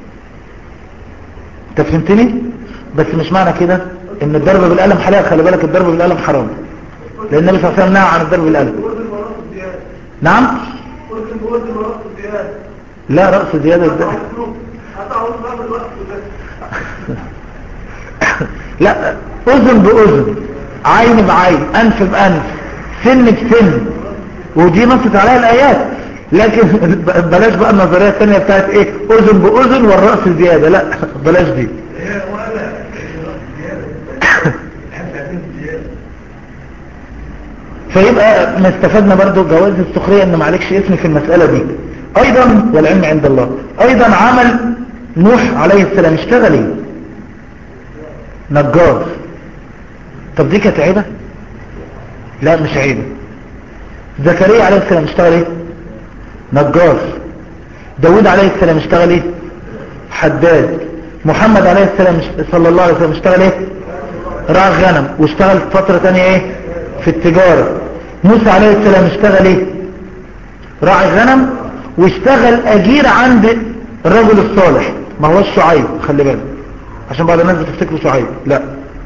انت فهمتني بس مش معنى كده ان الضرب بالقلم حلال خلي بالك الضرب بالقلم حرام لان النبي صلى الله عليه وسلم نهى عن الضرب بالقلم نعم لا رأس زيادة الضرب لا اذن باذن عين بعين انف بانف سن بسن ودي نصت عليها الايات لكن بلاش بقى النظرية الثانية بتاعت ايه اذن باذن والرأس زيادة لا بلاش دي فيبقى ما استفدنا برضو جواز السخرية ان معلكش اسم في المسألة دي ايضا والعلم عند الله ايضا عمل نوح عليه السلام اشتغل ايه نجار طب دي كانت عيبة لا مش عيبة زكريا عليه السلام اشتغل ايه نجار داود عليه السلام اشتغل ايه حداد محمد عليه السلام صلى الله عليه وسلم اشتغل ايه راعي غنم واشتغل فترة تانية ايه في التجارة موسى عليه السلام اشتغل ايه راعي غنم واشتغل اجير عند الرجل الصالح ما هوش شعيب خلي بالك عشان بعض الناس بتفتكروا شعيب لا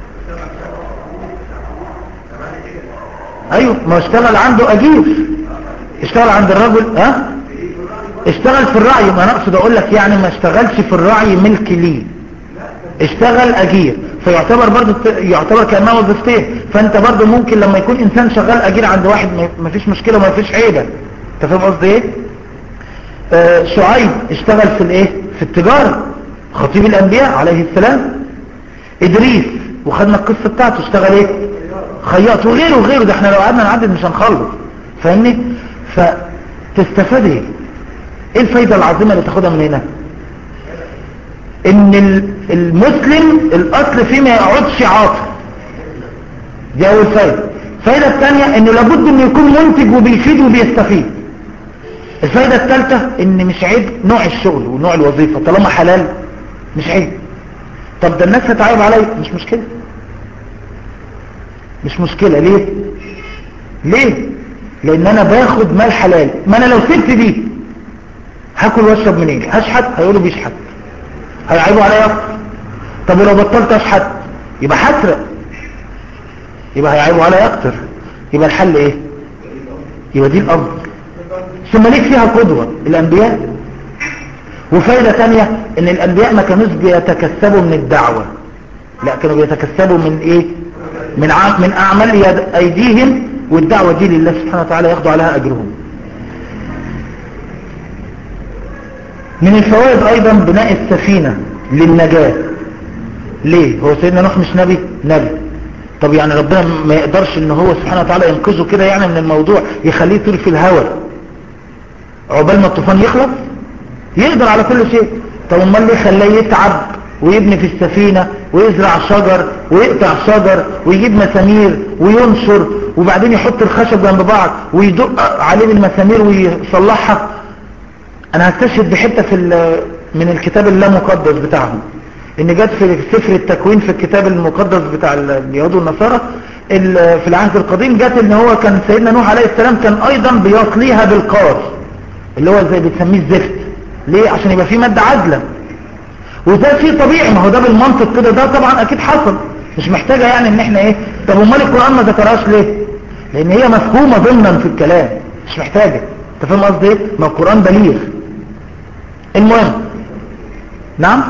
ايوه ما اشتغل عنده اجير اشتغل عند الرجل ها اشتغل في الرعي ما انا اقصد اقول لك يعني ما اشتغلش في الرعي ملك ليه اشتغل اجير فيعتبر برضو يعتبر كأنه وظيفتين فانت برضو ممكن لما يكون انسان شغال اجير عند واحد ما فيش مشكلة وما فيش عيبة انت فاهم قصدي ايه آه شعيب اشتغل في الايه في التجارة خطيب الانبياء عليه السلام ادريس وخدنا القصة بتاعته اشتغل ايه خياط وغيره وغيره ده احنا لو قعدنا نعدد مش هنخلص فاهمني فتستفاد ايه ايه الفايدة العظيمة اللي تاخدها من هنا ان ال- المسلم الاصل فيه ما يقعدش عاطل دي اول فايدة الفايدة الثانية انه لابد انه يكون منتج وبيفيد وبيستفيد الفايدة الثالثة ان مش عيب نوع الشغل ونوع الوظيفة طالما حلال مش عيب طب ده الناس هتعيب عليا مش مشكلة مش مشكلة ليه ليه لان انا باخد مال حلال ما انا لو سبت دي هاكل واشرب منين هشحت هيقولوا بيشحت هيعيبوا عليا اكتر طب ولو بطلت اشحت يبقى هسرق يبقى هيعيبوا عليا اكتر يبقى الحل ايه يبقى دي الافضل ثم ليك فيها قدوة الانبياء وفايدة تانية ان الانبياء ما كانوش بيتكسبوا من الدعوة لا كانوا بيتكسبوا من ايه من ع... من اعمال يد... ايديهم والدعوة دي لله سبحانه وتعالى ياخدوا عليها اجرهم من الفوائد ايضا بناء السفينة للنجاة ليه هو سيدنا نوح مش نبي نبي طب يعني ربنا ما يقدرش ان هو سبحانه وتعالى ينقذه كده يعني من الموضوع يخليه يطير في الهواء عقبال ما الطوفان يخلص يقدر على كل شيء طب امال ليه خلاه يتعب ويبني في السفينة ويزرع شجر ويقطع شجر ويجيب مسامير وينشر وبعدين يحط الخشب جنب بعض ويدق عليه بالمسامير ويصلحها انا هستشهد بحتة في ال- من الكتاب اللامقدس بتاعهم ان جت في سفر التكوين في الكتاب المقدس بتاع اليهود والنصارى ال- في العهد القديم جت ان هو كان سيدنا نوح عليه السلام كان ايضا بيصليها بالقار اللي هو زي بتسميه الزفت ليه عشان يبقى فيه مادة عازلة وده شيء طبيعي ما هو ده بالمنطق كده ده طبعا اكيد حصل مش محتاجة يعني ان احنا ايه طب امال القرآن ما ذكرهاش ليه لان هي مفهومة ضمنا في الكلام مش محتاجة انت فاهم قصدي ايه ما القرآن بليغ المهم نعم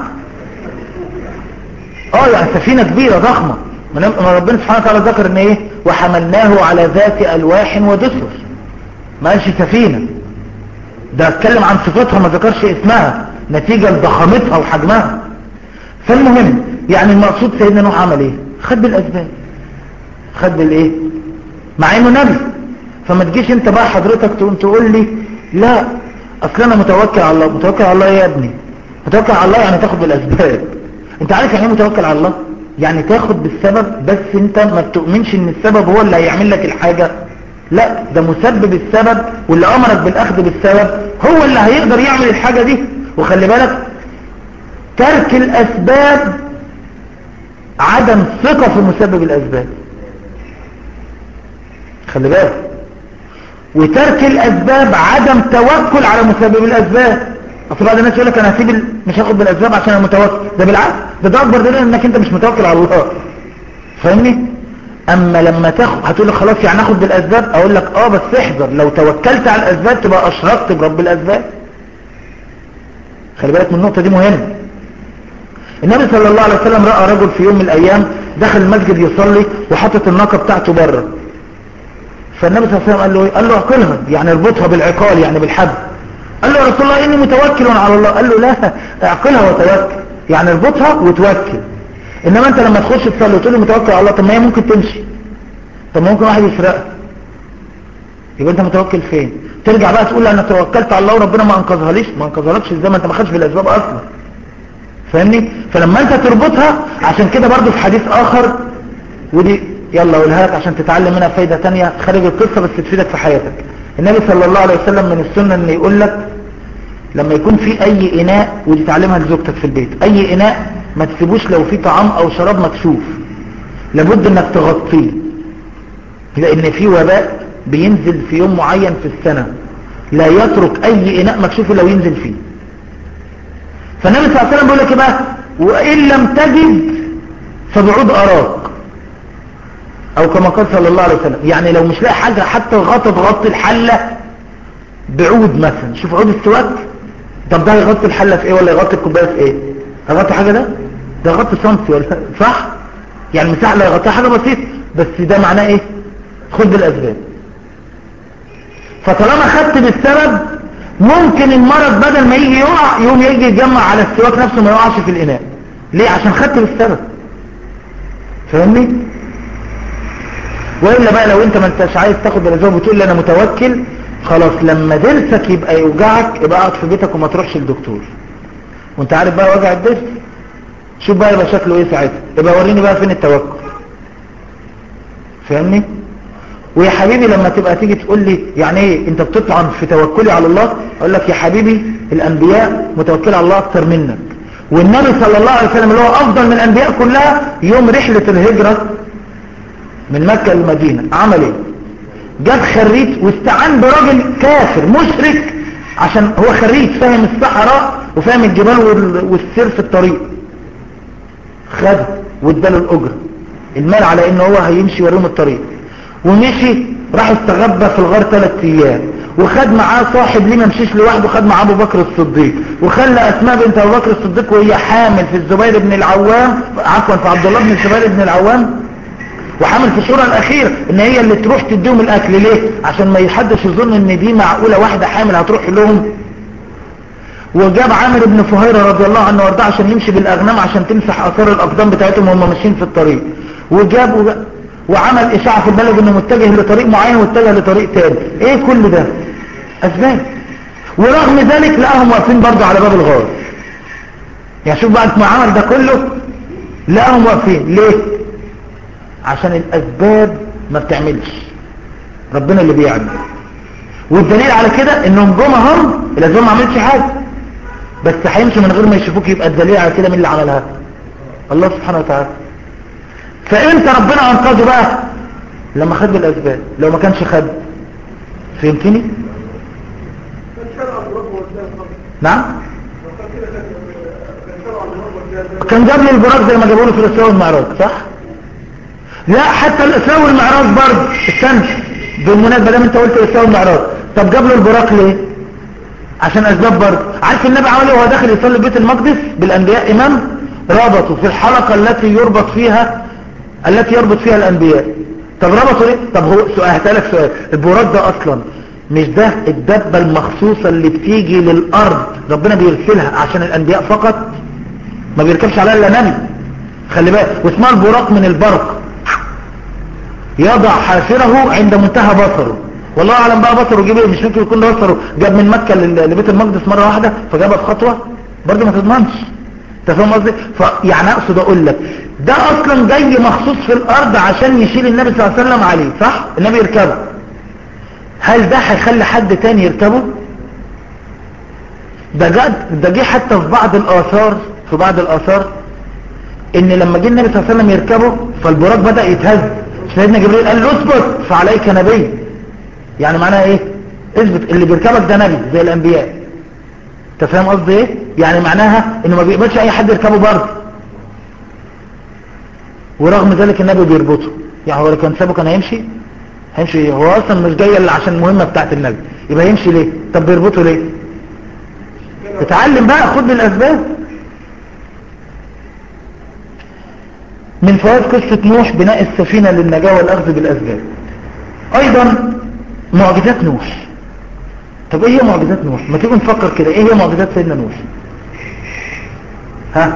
اه يعني سفينة كبيرة ضخمة ما نم- ما ربنا سبحانه وتعالى ذكر ان ايه وحملناه على ذات الواح ودسر ما قالش سفينة ده اتكلم عن صفاتها ما ذكرش اسمها نتيجة لضخامتها وحجمها فالمهم يعني المقصود سيدنا نوح عمل ايه خد بالاسباب خد بالايه مع انه نبي فما تجيش انت بقى حضرتك تقوم تقول لي لا اصل انا متوكل على الله متوكل على الله إيه يا ابني متوكل على الله يعني تاخد بالاسباب انت عارف يعني ايه متوكل على الله يعني تاخد بالسبب بس انت ما بتؤمنش ان السبب هو اللي هيعمل لك الحاجة لا ده مسبب السبب واللي امرك بالاخذ بالسبب هو اللي هيقدر يعمل الحاجة دي وخلي بالك ترك الاسباب عدم ثقة في مسبب الاسباب خلي بالك وترك الاسباب عدم توكل على مسبب الاسباب اصل بعض الناس يقول لك انا هسيب ال- مش هاخد بالاسباب عشان انا متوكل ده بالعكس ده ده اكبر دليل انك انت مش متوكل على الله فاهمني اما لما تاخد هتقول لي خلاص يعني اخد بالاسباب اقول لك اه بس احذر لو توكلت على الاسباب تبقى اشركت برب الاسباب خلي بالك من النقطه دي مهمه النبي صلى الله عليه وسلم راى رجل في يوم من الايام دخل المسجد يصلي وحاطط الناقه بتاعته بره فالنبي صلى الله عليه وسلم قال له ايه قال له اعقلها يعني اربطها بالعقال يعني بالحبل قال له يا رسول الله اني متوكل على الله قال له لا اعقلها وتوكل يعني اربطها وتوكل انما انت لما تخش تصلي وتقول لي متوكل على الله طب ما هي ممكن تمشي طب ما ممكن واحد يسرقها يبقى انت متوكل فين ترجع بقى تقول انا توكلت على الله وربنا ما انقذها ليش ما انقذهالكش ازاي ما انت ما خدش بالاسباب اصلا فاهمني فلما انت تربطها عشان كده برضو في حديث اخر ودي يلا قولها لك عشان تتعلم منها فايدة تانية خارج القصة بس تفيدك في حياتك النبي صلى الله عليه وسلم من السنة ان يقول لك لما يكون في اي اناء ودي تعلمها لزوجتك في البيت اي اناء ما تسيبوش لو في طعام او شراب مكشوف لابد انك تغطيه لان في وباء بينزل في يوم معين في السنة لا يترك اي اناء مكشوف لو ينزل فيه فالنبي صلى الله عليه وسلم بيقول لك ايه بقى وان لم تجد فبعود اراك او كما قال صلى الله عليه وسلم يعني لو مش لاقي حاجة حتى غطى تغطي الحلة بعود مثلا شوف عود السواك طب ده يغطي الحلة في ايه ولا يغطي الكوباية في ايه هيغطي حاجة ده ده يغطي سنتي ولا صح يعني المساحة لا يغطيها حاجة بسيطة بس ده معناه ايه خد بالاسباب فطالما خدت بالسبب ممكن المرض بدل ما يجي يقع يوم يجي يتجمع على السواك نفسه ما يقعش في الإناء ليه عشان خدت بالسبب فاهمني وإلا بقى لو انت ما انتش عايز تاخد بالأسباب وتقول لي انا متوكل خلاص لما ضرسك يبقى يوجعك يبقى اقعد في بيتك وما تروحش للدكتور وانت عارف بقى وجع الضرس شوف بقى يبقى شكله ايه ساعتها يبقى وريني بقى فين التوكل فاهمني ويا حبيبي لما تبقى تيجي تقول لي يعني ايه انت بتطعن في توكلي على الله اقول لك يا حبيبي الانبياء متوكل على الله اكتر منك والنبي صلى الله عليه وسلم اللي هو افضل من الانبياء كلها يوم رحلة الهجرة من مكة للمدينة عمل ايه جاب خريج واستعان براجل كافر مشرك عشان هو خريج فاهم الصحراء وفاهم الجبال وال- والسير في الطريق خد واداله الاجر المال على ان هو هيمشي وريهم الطريق ومشي راح استغبى في الغار ثلاث ايام وخد معاه صاحب ليه ما مشيش لوحده خد معاه ابو بكر الصديق وخلى اسماء بنت ابو بكر الصديق وهي حامل في الزبير بن العوام عفوا في عبد الله بن الزبير بن العوام وحامل في الشورى الاخيره ان هي اللي تروح تديهم الاكل ليه عشان ما يحدش يظن ان دي معقوله واحده حامل هتروح لهم وجاب عامر بن فهيرة رضي الله عنه وارضاه عشان يمشي بالاغنام عشان تمسح اثار الاقدام بتاعتهم وهم ماشيين في الطريق وجاب وج- وعمل اشاعة في البلد انه متجه لطريق معين واتجه لطريق تاني ايه كل ده اسباب ورغم ذلك لقاهم واقفين برضه على باب الغار يعني شوف بقى ما عمل ده كله لقاهم واقفين ليه عشان الاسباب ما بتعملش ربنا اللي بيعمل والدليل على كده انهم جم هم الاسباب ما عملتش حاجه بس هيمشوا من غير ما يشوفوك يبقى الدليل على كده مين اللي عملها الله سبحانه وتعالى فامتى ربنا انقذه بقى لما خد بالاسباب لو ما كانش خد فهمتني كان شرع الرب والسلام قبل نعم وقال كده كان كان شرع الرب والسلام كان جاب لي البراق زي ما جابوا له في الاسراء والمعراج صح لا حتى الاسراء والمعراج برضه استنى بالمناسبه دام انت قلت الاسراء والمعراج طب جاب له البراق ليه عشان اسباب برضه عارف النبي عمل ايه وهو داخل يصلي بيت المقدس بالانبياء امام ربطوا في الحلقه التي يربط فيها التي يربط فيها الانبياء طب ربطوا ليه طب هو سؤال هسألك سؤال البراق ده اصلا مش ده الدبه المخصوصه اللي بتيجي للارض ربنا بيرسلها عشان الانبياء فقط ما بيركبش عليها الا نبي خلي بالك واسمها البراق من البرق يضع حافره عند منتهى بصره والله اعلم بقى بصره جيب ايه مش ممكن يكون ده بصره جاب من مكة لل- لبيت المقدس مرة واحدة فجابها في خطوة برضه ما تضمنش انت فاهم قصدي فيعني اقصد اقول لك ده اصلا جاي مخصوص في الارض عشان يشيل النبي صلى الله عليه وسلم عليه صح النبي يركبه هل ده هيخلي حد تاني يركبه ده جد ده جه حتى في بعض الاثار في بعض الاثار ان لما جه النبي صلى الله عليه وسلم يركبه فالبراق بدأ يتهز سيدنا جبريل قال له اثبت فعليك نبي يعني معناها ايه اثبت اللي بيركبك ده نبي زي الانبياء انت فاهم قصدي ايه يعني معناها انه ما بيقبلش اي حد يركبه برضه ورغم ذلك النبي بيربطه يعني هو لو كان سابه كان هيمشي هيمشي هو اصلا مش جاي الا عشان المهمه بتاعت النبي يبقى يمشي ليه طب بيربطه ليه اتعلم بقى خد بالاسباب من فوائد قصة نوح بناء السفينة للنجاة والأخذ بالأسباب أيضا معجزات نوح طب ايه هي معجزات نوح ما تيجي نفكر كده ايه هي معجزات سيدنا نوح ها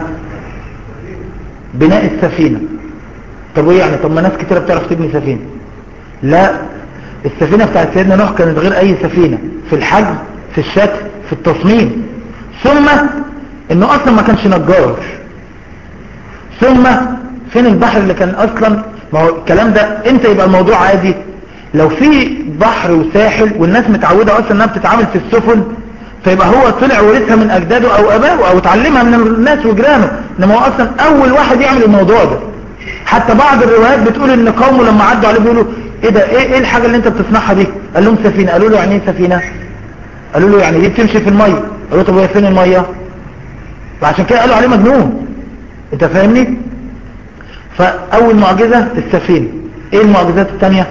بناء السفينة طب ايه يعني طب ما ناس كتيرة بتعرف تبني سفينة لا السفينة بتاعت سيدنا نوح كانت غير اي سفينة في الحجم في الشكل في التصميم ثم انه اصلا ما كانش نجار ثم فين البحر اللي كان اصلا ما هو الكلام ده امتى يبقى الموضوع عادي لو في بحر وساحل والناس متعودة اصلا انها بتتعامل في السفن فيبقى هو طلع ورثها من اجداده او ابائه او اتعلمها من الناس وجيرانه انما هو اصلا اول واحد يعمل الموضوع ده حتى بعض الروايات بتقول ان قومه لما عدوا عليه بيقولوا ايه ده ايه, إيه الحاجة اللي انت بتصنعها دي قال لهم سفينة قالوا له يعني ايه سفينة قالوا له يعني دي بتمشي في المية قالوا له طب وهي فين المية فعشان كده قالوا عليه مجنون انت فاهمني فاول معجزة السفينة ايه المعجزات التانية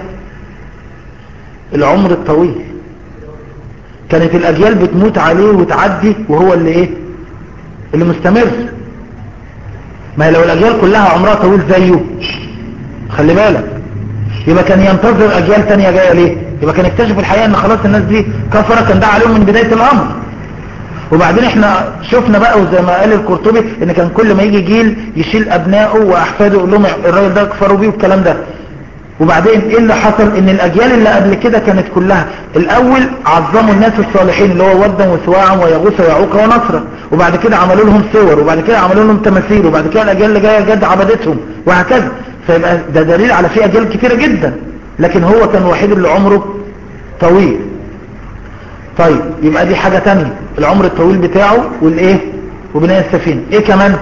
العمر الطويل كانت الاجيال بتموت عليه وتعدي وهو اللي ايه اللي مستمر ما هي لو الاجيال كلها عمرها طويل زيه خلي بالك يبقى كان ينتظر اجيال تانية جاية ليه يبقى كان اكتشف الحقيقة ان خلاص الناس دي كفرة كان ده عليهم من بداية الامر وبعدين احنا شفنا بقى وزي ما قال القرطبي ان كان كل ما يجي جيل يشيل ابنائه واحفاده يقول لهم الراجل ده كفروا بيه والكلام ده وبعدين ايه اللي حصل ان الاجيال اللي قبل كده كانت كلها الاول عظموا الناس الصالحين اللي هو ودا وسواعا ويغوث ويعوق ونصرا وبعد كده عملوا لهم صور وبعد كده عملوا لهم تماثيل وبعد كده الاجيال اللي جايه جد عبدتهم وهكذا فيبقى ده دليل على في اجيال كتيره جدا لكن هو كان الوحيد اللي عمره طويل طيب يبقى دي حاجة تانية العمر الطويل بتاعه والايه وبناء السفينة ايه كمان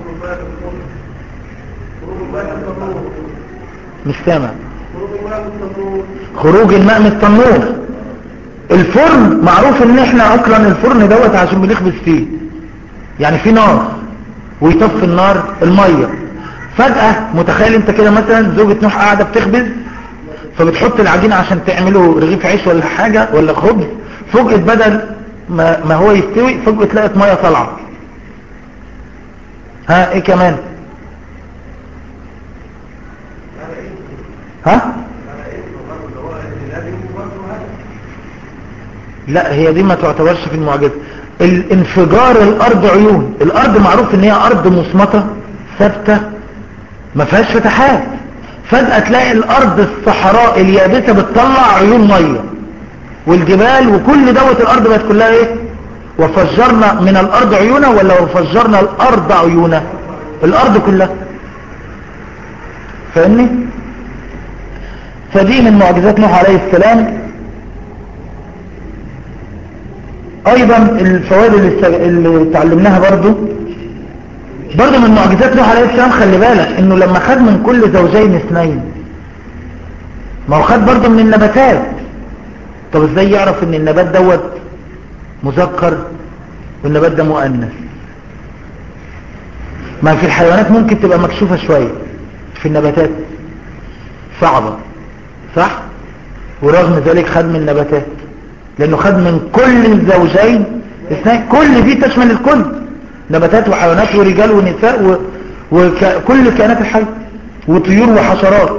مش سامع خروج الماء من التنور الفرن معروف ان احنا اصلا الفرن دوت عشان بنخبز فيه يعني في نار ويطفي النار المية فجأة متخيل انت كده مثلا زوجة نوح قاعدة بتخبز فبتحط العجينة عشان تعمله رغيف عيش ولا حاجة ولا خبز فوجئت بدل ما, ما هو يستوي فوجئت لقت مية طالعة ها ايه كمان ها لا هي دي ما تعتبرش في المعجزة الانفجار الارض عيون الارض معروف ان هي ارض مصمتة ثابتة ما فيهاش فتحات فجأة تلاقي الارض الصحراء اليابسة بتطلع عيون مية والجبال وكل دوت الارض بقت كلها ايه وفجرنا من الارض عيونا ولا وفجرنا الارض عيونا الارض كلها فاهمني فدي من معجزات نوح عليه السلام ايضا الفوائد اللي, اللي تعلمناها برضو برضو من معجزات نوح عليه السلام خلي بالك انه لما خد من كل زوجين اثنين ما هو خد برضو من النباتات طب ازاي يعرف ان النبات دوت مذكر والنبات ده مؤنث ما في الحيوانات ممكن تبقى مكشوفة شوية في النباتات صعبة صح ورغم ذلك خد من النباتات لانه خد من كل الزوجين اثنين كل دي تشمل الكل نباتات وحيوانات ورجال ونساء وكل الكائنات الحية وطيور وحشرات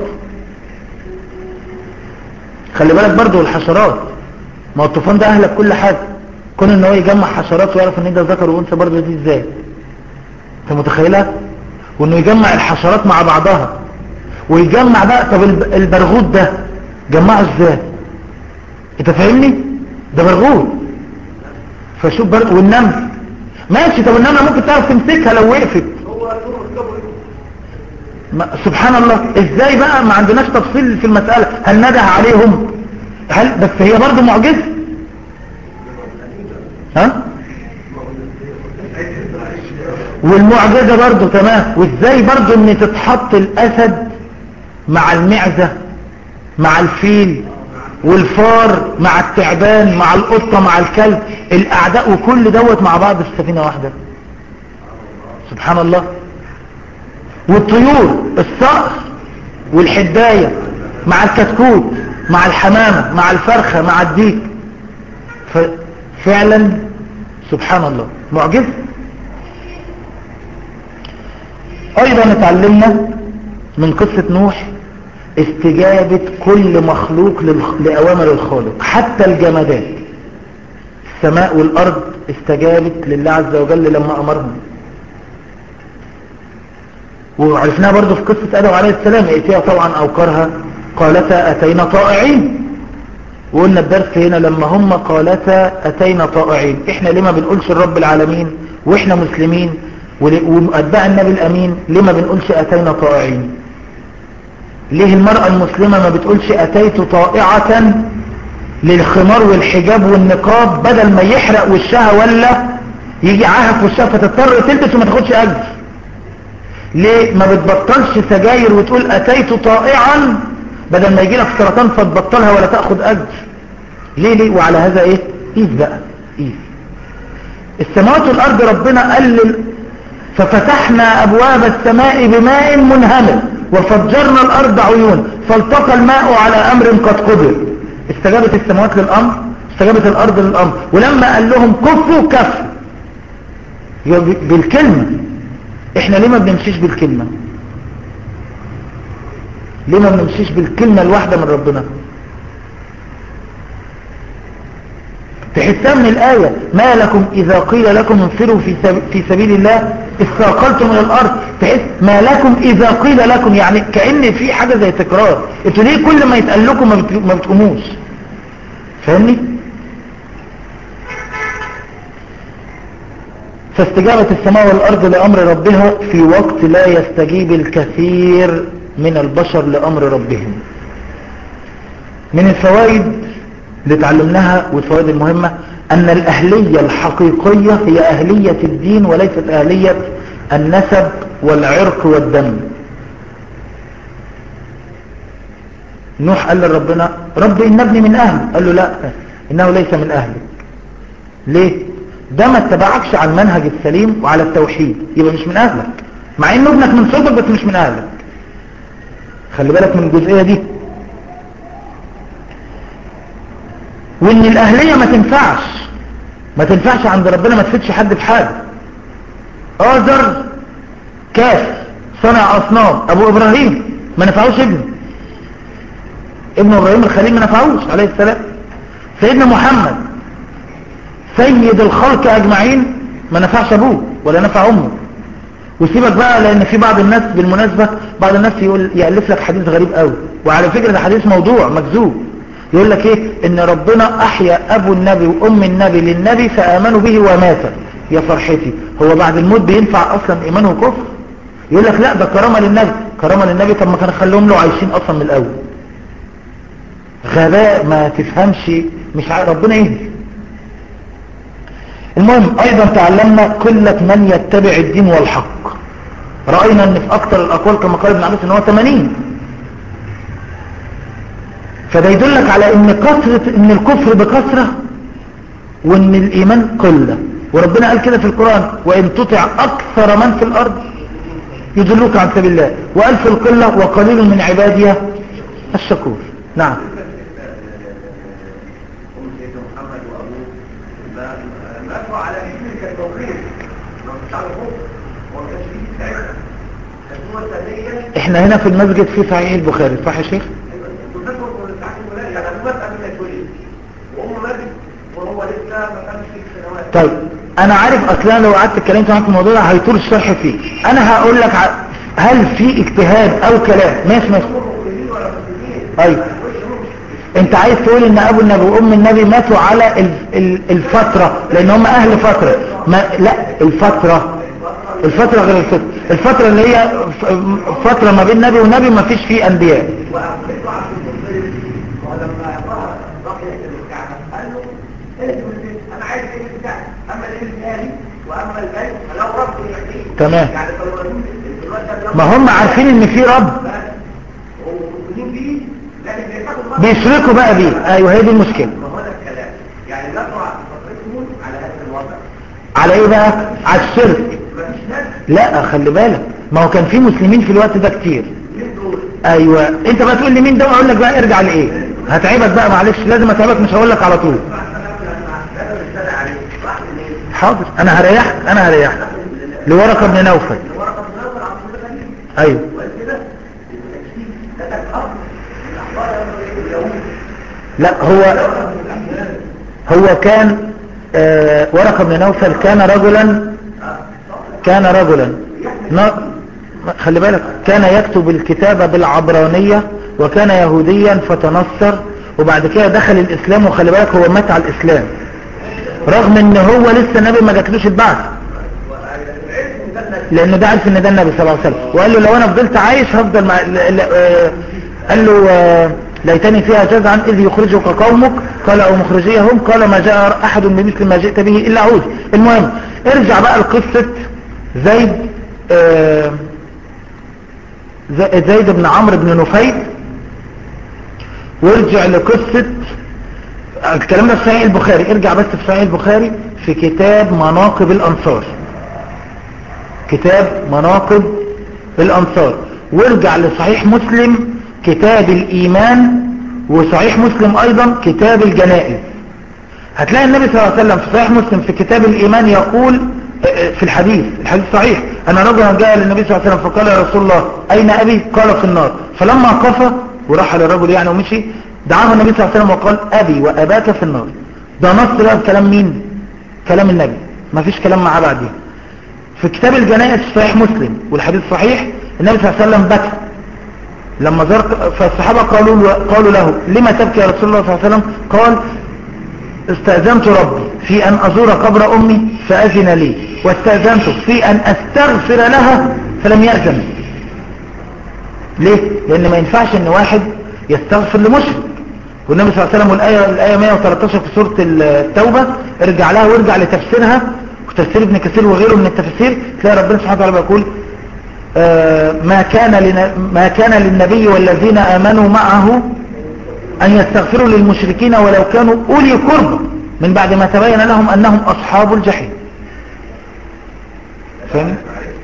خلي بالك برضو الحشرات ما هو الطوفان ده اهلك كل حاجة كون ان هو يجمع حشرات ويعرف ان ده ذكر وانثى برضو دي ازاي انت متخيلها وانه يجمع الحشرات مع بعضها ويجمع بقى طب البرغوث ده جمعه ازاي انت فاهمني ده برغوث فشوف برغوث والنمل ماشي طب النملة ممكن تعرف تمسكها لو وقفت سبحان الله ازاي بقى ما عندناش تفصيل في المسألة هل نده عليهم هل بس هي برضو معجزة ها والمعجزة برضو تمام وازاي برضو ان تتحط الاسد مع المعزة مع الفيل والفار مع التعبان مع القطة مع الكلب الاعداء وكل دوت مع بعض في سفينة واحدة سبحان الله والطيور الصقر والحداية مع الكتكوت مع الحمامة مع الفرخة مع الديك فعلا سبحان الله معجزة ايضا اتعلمنا من قصة نوح استجابة كل مخلوق لأوامر الخالق حتى الجمادات السماء والأرض استجابت لله عز وجل لما أمرهم وعرفناها برضو في قصة آدم عليه السلام ائتيها طبعا أو كرها قالتا أتينا طائعين وقلنا الدرس هنا لما هم قالتا أتينا طائعين احنا لما بنقولش الرب العالمين واحنا مسلمين وأتباع النبي الأمين لما بنقولش أتينا طائعين ليه المرأة المسلمة ما بتقولش أتيت طائعة للخمار والحجاب والنقاب بدل ما يحرق وشها ولا يجي عهف وشها فتضطر تلبس وما تاخدش أجر ليه ما بتبطلش سجاير وتقول أتيت طائعا بدل ما يجي لك سرطان فتبطلها ولا تأخذ أجر ليه ليه وعلى هذا ايه قيس بقى قيس السماوات والأرض ربنا قال ففتحنا أبواب السماء بماء منهمر وفجرنا الأرض عيون فالتقى الماء على أمر قد قدر استجابت السماوات للأمر استجابت الأرض للأمر ولما قال لهم كفوا كفوا بالكلمة احنا ليه ما بنمشيش بالكلمة ليه ما بنمشيش بالكلمة الواحدة من ربنا تحسها من الآية ما لكم إذا قيل لكم انفروا في, سب... في سبيل الله استاقلتم من الأرض تحس ما لكم إذا قيل لكم يعني كأن في حاجة زي تكرار انتوا ليه كل ما يتقال لكم ما, بت... ما بتقوموش فاهمني فاستجابت السماء والأرض لأمر ربها في وقت لا يستجيب الكثير من البشر لأمر ربهم من الفوائد اللي تعلمناها والفوائد المهمة أن الأهلية الحقيقية هي أهلية الدين وليست أهلية النسب والعرق والدم نوح قال لربنا رب إن ابني من أهل قال له لا إنه ليس من أهلك ليه ده ما اتبعكش على المنهج السليم وعلى التوحيد يبقى مش من أهلك مع إنه ابنك من صلبك بس مش من أهلك خلي بالك من الجزئية دي وان الاهلية ما تنفعش ما تنفعش عند ربنا ما تفيدش حد بحاجة آذر كاف صنع اصنام ابو ابراهيم ما نفعوش ابنه ابن ابراهيم الخليل ما نفعوش عليه السلام سيدنا محمد سيد الخلق اجمعين ما نفعش ابوه ولا نفع امه وسيبك بقى لان في بعض الناس بالمناسبة بعض الناس يقول يألف لك حديث غريب قوي وعلى فكرة ده حديث موضوع مكذوب يقول لك ايه ان ربنا احيا ابو النبي وام النبي للنبي فامنوا به ومات يا فرحتي هو بعد الموت بينفع اصلا ايمانه كفر يقول لك لا ده كرامة للنبي كرامة للنبي طب ما كان خلوهم له عايشين اصلا من الاول غباء ما تفهمش مش عارف ربنا يهدي المهم ايضا تعلمنا قلة من يتبع الدين والحق رأينا ان في اكتر الاقوال كما قال ابن عباس ان هو 80 فده يدلك على ان كثرة ان الكفر بكثرة وان الايمان قلة وربنا قال كده في القرآن وان تطع اكثر من في الارض يدلوك عن سبيل الله وقال في القلة وقليل من عبادي الشكور نعم أم سيدنا محمد وأبوه ماتوا على دين كان توقيت ما كانش على خوف هو ما كانش فيه ساعتها كان هو الثانية احنا هنا في المسجد في صحيح البخاري صح يا شيخ والناس كانوا بتاعتهم ولا يعني أبوه مات قبل ما يتولد وأمه ماتت وهو لسه ما كانش فيه سنوات طيب انا عارف اصلا لو قعدت اتكلمت معاك في الموضوع ده هيطول الشرح فيه انا هقول لك ع- هل في اجتهاد او كلام ماشي ماشي مسلمين ولا مسلمين ايوه انت عايز تقول ان ابو النبي وام النبي ماتوا على ال- ال- الفترة لان هم اهل فترة ما لا الفترة الفترة غير الفترة الفترة اللي هي ف- فترة ما بين نبي ونبي ما فيش فيه انبياء وأخذته عبد المطلب ولما ظهر بقية الكعبة قال له ايه من انا عايز ايه بتاعك اما الايه الثاني واما البيت فلو رب يحكيه تمام. يعني فلو دلوقتي لو ما هم عارفين ان في رب ومؤمنين بيه لكن بيحتاجوا المرض بيشركوا بقى بيه ايوه هي دي المشكلة ما هو ده الكلام يعني نقرا فترتهم على هذا الوضع على ايه بقى على الشرك مفيش ناس لا خلي بالك ما هو كان في مسلمين في الوقت ده كتير من دول ايوه انت بقى تقول لي مين ده واقول لك بقى ارجع لايه هتعبك بقى معلش لازم اتعبك مش هقول لك على طول هذا الرسالة عليه راح منين؟ حاضر انا هريحك انا هريحك لورقه بن نوفل ورقة النظر عبد الغني ايوه وقال كده التكشيف ده كان أمر من أخبار اليهود لا هو هو كان آه ورقه بن نوفل كان رجلا كان رجلا ن- خلي بالك كان يكتب الكتابة بالعبرانية وكان يهوديا فتنصر وبعد كده دخل الاسلام وخلي بالك هو مات على الاسلام رغم ان هو لسه النبي ما جاتلوش البعث لانه ده عارف ان ده النبي صلى الله عليه وسلم وقال له لو انا فضلت عايش هفضل مع ل- ل- آه، قال له آه، ليتني فيها جزعا اذ يخرجك قومك قال او مخرجيهم قال ما جاء احد بمثل ما جئت به الا عود المهم ارجع بقى لقصة زيد آه، ز- زيد بن عمرو بن نفيل وارجع لقصة الكلام ده في صحيح البخاري ارجع بس في صحيح البخاري في كتاب مناقب الانصار كتاب مناقب الانصار وارجع لصحيح مسلم كتاب الايمان وصحيح مسلم ايضا كتاب الجنائز هتلاقي النبي صلى الله عليه وسلم في صحيح مسلم في كتاب الايمان يقول آه، آه، في الحديث الحديث صحيح أن رجلا جاء للنبي صلى الله عليه وسلم فقال يا رسول الله أين أبي قال في النار فلما قفى ورحل الرجل يعني ومشي دعاه النبي صلى الله عليه وسلم وقال أبي وأباك في النار ده نص بقى كلام مين كلام النبي ما فيش كلام معاه بعدين في كتاب الجنائز صحيح مسلم والحديث صحيح النبي صلى الله عليه وسلم بكى لما زار فالصحابة قالوا قالوا له لما تبكي يا رسول الله صلى الله عليه وسلم قال استأذنت ربي في أن أزور قبر أمي فأذن لي واستأذنت في أن أستغفر لها فلم يأذن ليه؟ لأن ما ينفعش أن واحد يستغفر لمشرك والنبي صلى الله عليه وسلم والآية الآية 113 في سورة التوبة ارجع لها وارجع لتفسيرها وتفسير ابن كثير وغيره من التفسير تلاقي ربنا سبحانه وتعالى بيقول آه ما كان ما كان للنبي والذين آمنوا معه أن يستغفروا للمشركين ولو كانوا أولي قربى من بعد ما تبين لهم أنهم أصحاب الجحيم فاهم؟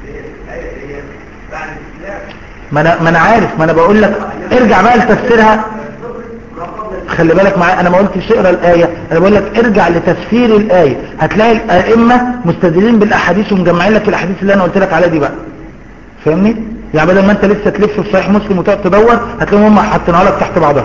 ما أنا, ما أنا عارف ما أنا بقول لك ارجع بقى لتفسيرها خلي بالك معايا انا ما قلتش اقرا الايه انا بقول لك ارجع لتفسير الايه هتلاقي الائمه مستدلين بالاحاديث ومجمعين لك الاحاديث اللي انا قلت لك عليها دي بقى فاهمني يعني بدل ما انت لسه تلف في صحيح مسلم وتقعد تدور هتلاقيهم هم حاطينها لك تحت بعضها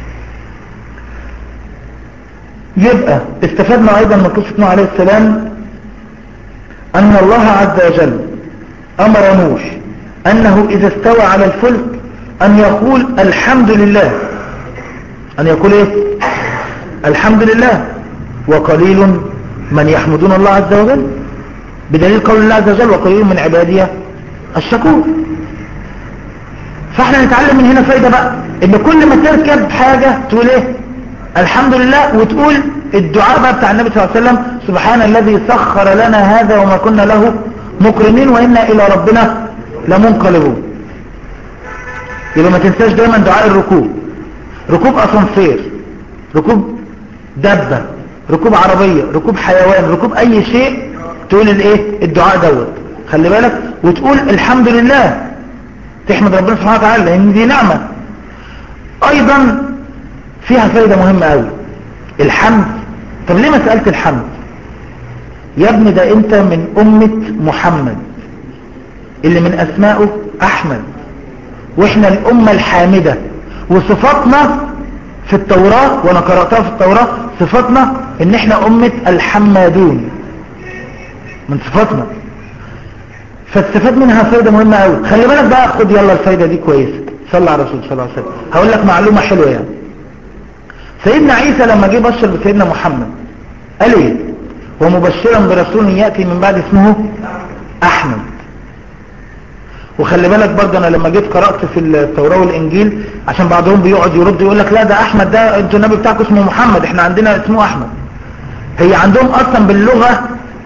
يبقى استفدنا ايضا من قصه نوح عليه السلام ان الله عز وجل امر نوح انه اذا استوى على الفلك ان يقول الحمد لله أن يقول إيه الحمد لله وقليل من يحمدون الله عز وجل بدليل قول الله عز وجل وقليل من عبادية الشكور فاحنا نتعلم من هنا فايدة بقى ان كل ما تركب حاجة تقول ايه الحمد لله وتقول الدعاء بقى بتاع النبي صلى الله عليه وسلم سبحان الذي سخر لنا هذا وما كنا له مقرنين وإنا إلى ربنا لمنقلبون يبقى ما تنساش دايما دعاء الركوب ركوب اسانسير ركوب دبة ركوب عربية ركوب حيوان ركوب اي شيء تقول الايه الدعاء دوت خلي بالك وتقول الحمد لله تحمد ربنا سبحانه وتعالى لان دي نعمة ايضا فيها فايدة مهمة قوي الحمد طب ليه مسألة الحمد يا ابني ده انت من امة محمد اللي من اسمائه احمد واحنا الامة الحامدة وصفاتنا في التوراة وانا قرأتها في التوراة صفاتنا ان احنا امة الحمادون من صفاتنا فاستفاد منها فايدة مهمة قوي خلي بالك بقى خد يلا الفايدة دي كويسة صلى على الرسول صلى الله عليه وسلم هقول لك معلومة حلوة يعني سيدنا عيسى لما جه بشر بسيدنا محمد قال ايه ومبشرا برسول يأتي من بعد اسمه احمد وخلي بالك برضه انا لما جيت قرأت في التوراة والانجيل عشان بعضهم بيقعد يرد يقول لك لا ده احمد ده انتوا النبي بتاعكم اسمه محمد احنا عندنا اسمه احمد هي عندهم اصلا باللغة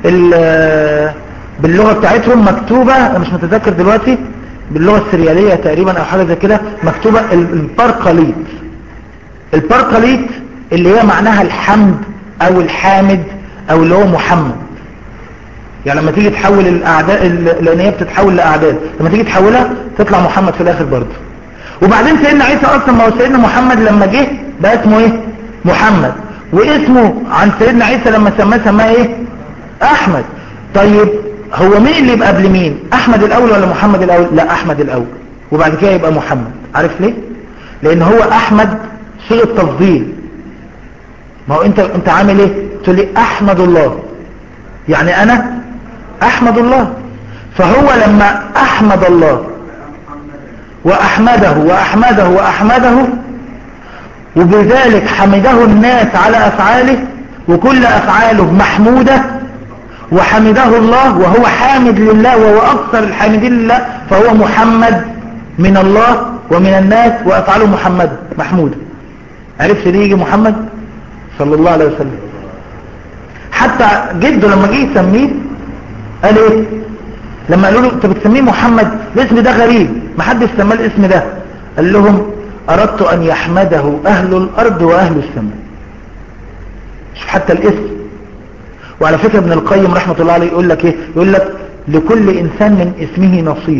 باللغة بتاعتهم مكتوبة انا مش متذكر دلوقتي باللغة السريالية تقريبا او حاجة زي كده مكتوبة البرقليط البرقليط اللي هي معناها الحمد او الحامد او اللي هو محمد يعني لما تيجي تحول الاعداد لان هي بتتحول لاعداد لما تيجي تحولها تطلع محمد في الاخر برضه وبعدين سيدنا عيسى اصلا ما هو سيدنا محمد لما جه بقى اسمه ايه محمد واسمه عن سيدنا عيسى لما سماه سماه ايه احمد طيب هو مين اللي يبقى قبل مين احمد الاول ولا محمد الاول لا احمد الاول وبعد كده يبقى محمد عارف ليه لان هو احمد صيغه تفضيل ما هو انت انت عامل ايه تقول لي احمد الله يعني انا احمد الله فهو لما احمد الله واحمده واحمده واحمده وبذلك حمده الناس على افعاله وكل افعاله محمودة وحمده الله وهو حامد لله وهو اكثر الحامدين لله فهو محمد من الله ومن الناس وافعاله محمد محمودة عرفت ليه يجي محمد صلى الله عليه وسلم حتى جده لما جه يسميه قال ايه لما قالوا له انت بتسميه محمد الاسم ده غريب ما حدش سماه الاسم ده قال لهم اردت ان يحمده اهل الارض واهل السماء شوف حتى الاسم وعلى فكرة ابن القيم رحمة الله عليه يقول لك ايه يقول لك لكل انسان من اسمه نصيب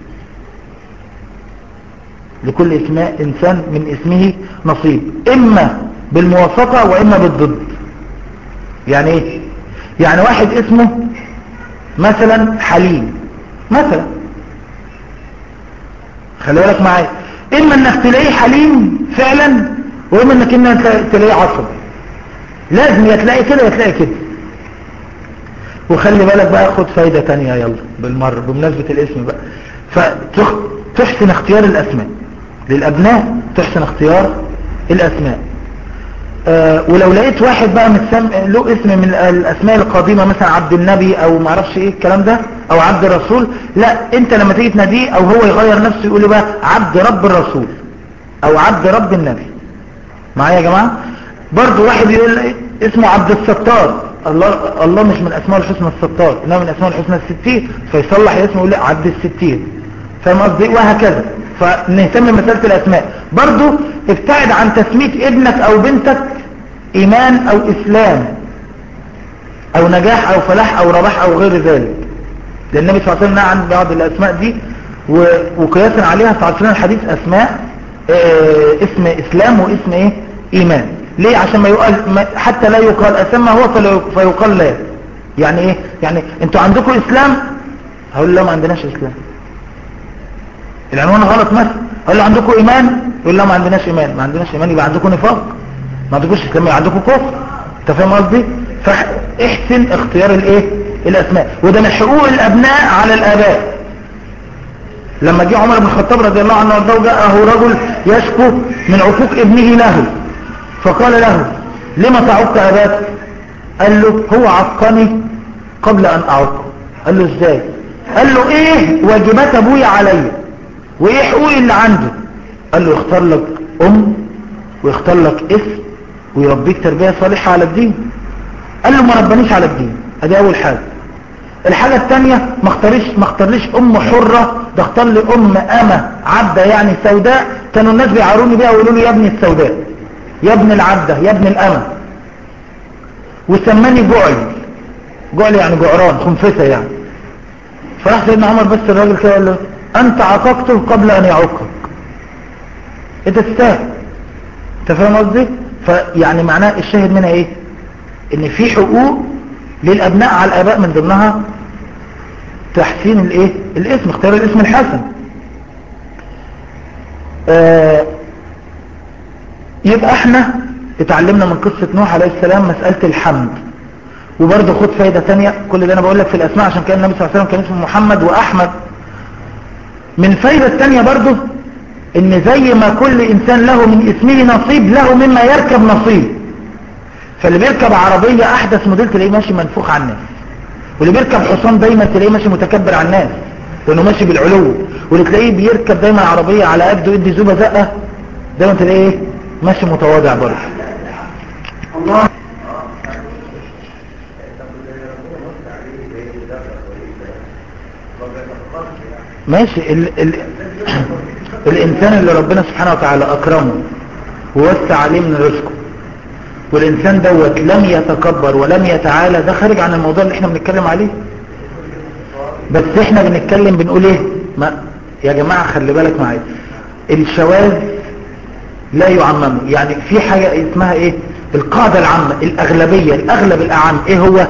لكل اسماء انسان من اسمه نصيب اما بالموافقة واما بالضد يعني ايه يعني واحد اسمه مثلا حليم مثلا خلي بالك معايا اما انك تلاقيه حليم فعلا واما انك انك تلاقيه عصبي لازم يا تلاقي كده يا تلاقي كده وخلي بالك بقى خد فايدة تانية يلا بالمرة بمناسبة الاسم بقى فتحسن اختيار الاسماء للابناء تحسن اختيار الاسماء آه ولو لقيت واحد بقى متسم... له اسم من الاسماء القديمة مثلا عبد النبي او معرفش ايه الكلام ده او عبد الرسول لا انت لما تيجي تناديه او هو يغير نفسه يقول بقى عبد رب الرسول او عبد رب النبي معايا يا جماعة برضو واحد يقول اسمه عبد الستار الله الله مش من اسماء الحسنى الستار انما من اسماء الحسنى الستير فيصلح اسمه يقول لا عبد الستير فاهم قصدي وهكذا فنهتم بمساله الاسماء برضو ابتعد عن تسميه ابنك او بنتك ايمان او اسلام او نجاح او فلاح او رباح او غير ذلك لان النبي صلى الله عليه وسلم نهى عن بعض الاسماء دي وقياسا عليها فعرفنا الحديث اسماء اه اسم اسلام واسم ايه ايمان ليه عشان ما يقال ما حتى لا يقال اسمى هو فيقال لا يعني ايه يعني انتوا عندكم اسلام هقول له ما عندناش اسلام العنوان غلط مثلا هقول له عندكم ايمان يقول له ما عندناش ايمان ما عندناش ايمان يبقى عندكم نفاق ما عندكوش اسلام يبقى عندكم كفر انت فاهم قصدي فاحسن اختيار الايه الاسماء وده من حقوق الابناء على الاباء لما جه عمر بن الخطاب رضي الله عنه وارضاه جاءه رجل يشكو من عقوق ابنه له فقال له لما تعق أباك قال له هو عقني قبل أن أعقه قال له ازاي قال له ايه واجبات ابويا عليا وايه حقوقي اللي عنده قال له يختار لك ام ويختار لك اسم ويربيك تربية صالحة على الدين قال له ما ربنيش على الدين ادي اول حاجة الحاجة الثانية ما اختاريش ما اختارليش ام حرة ده اختار لي ام امة عبدة يعني سوداء كانوا الناس بيعاروني بيها ويقولوا لي يا ابني السوداء يا ابن العبدة يا ابن الامة وسماني جعل جعل يعني جعران خنفسة يعني فراح سيدنا عمر بس الراجل كده قال له انت عققته قبل ان يعقك انت تستاهل انت فاهم قصدي فيعني معناه الشاهد منها ايه ان في حقوق للابناء على الاباء من ضمنها تحسين الايه الاسم اختيار الاسم الحسن آه يبقى احنا اتعلمنا من قصة نوح عليه السلام مسألة الحمد وبرضه خد فايدة تانية كل اللي انا بقول لك في الاسماء عشان كان النبي صلى الله عليه وسلم كان اسمه محمد واحمد من فايدة التانية برضه ان زي ما كل انسان له من اسمه نصيب له مما يركب نصيب فاللي بيركب عربية احدث موديل تلاقيه ماشي منفوخ على الناس واللي بيركب حصان دايما تلاقيه ماشي متكبر على الناس لانه ماشي بالعلو واللي تلاقيه بيركب دايما عربية على قده يدي زوبة زقة دايما تلاقيه ايه ماشي متواضع برضه الله ماشي ال ال الانسان اللي ربنا سبحانه وتعالى اكرمه ووسع عليه من رزقه والانسان دوت لم يتكبر ولم يتعالى ده خارج عن الموضوع اللي احنا بنتكلم عليه بس احنا بنتكلم بنقول ايه ما يا جماعة خلي بالك معايا الشواذ لا يعمم يعني في حاجة اسمها ايه القاعدة العامة الاغلبية الاغلب الاعم ايه هو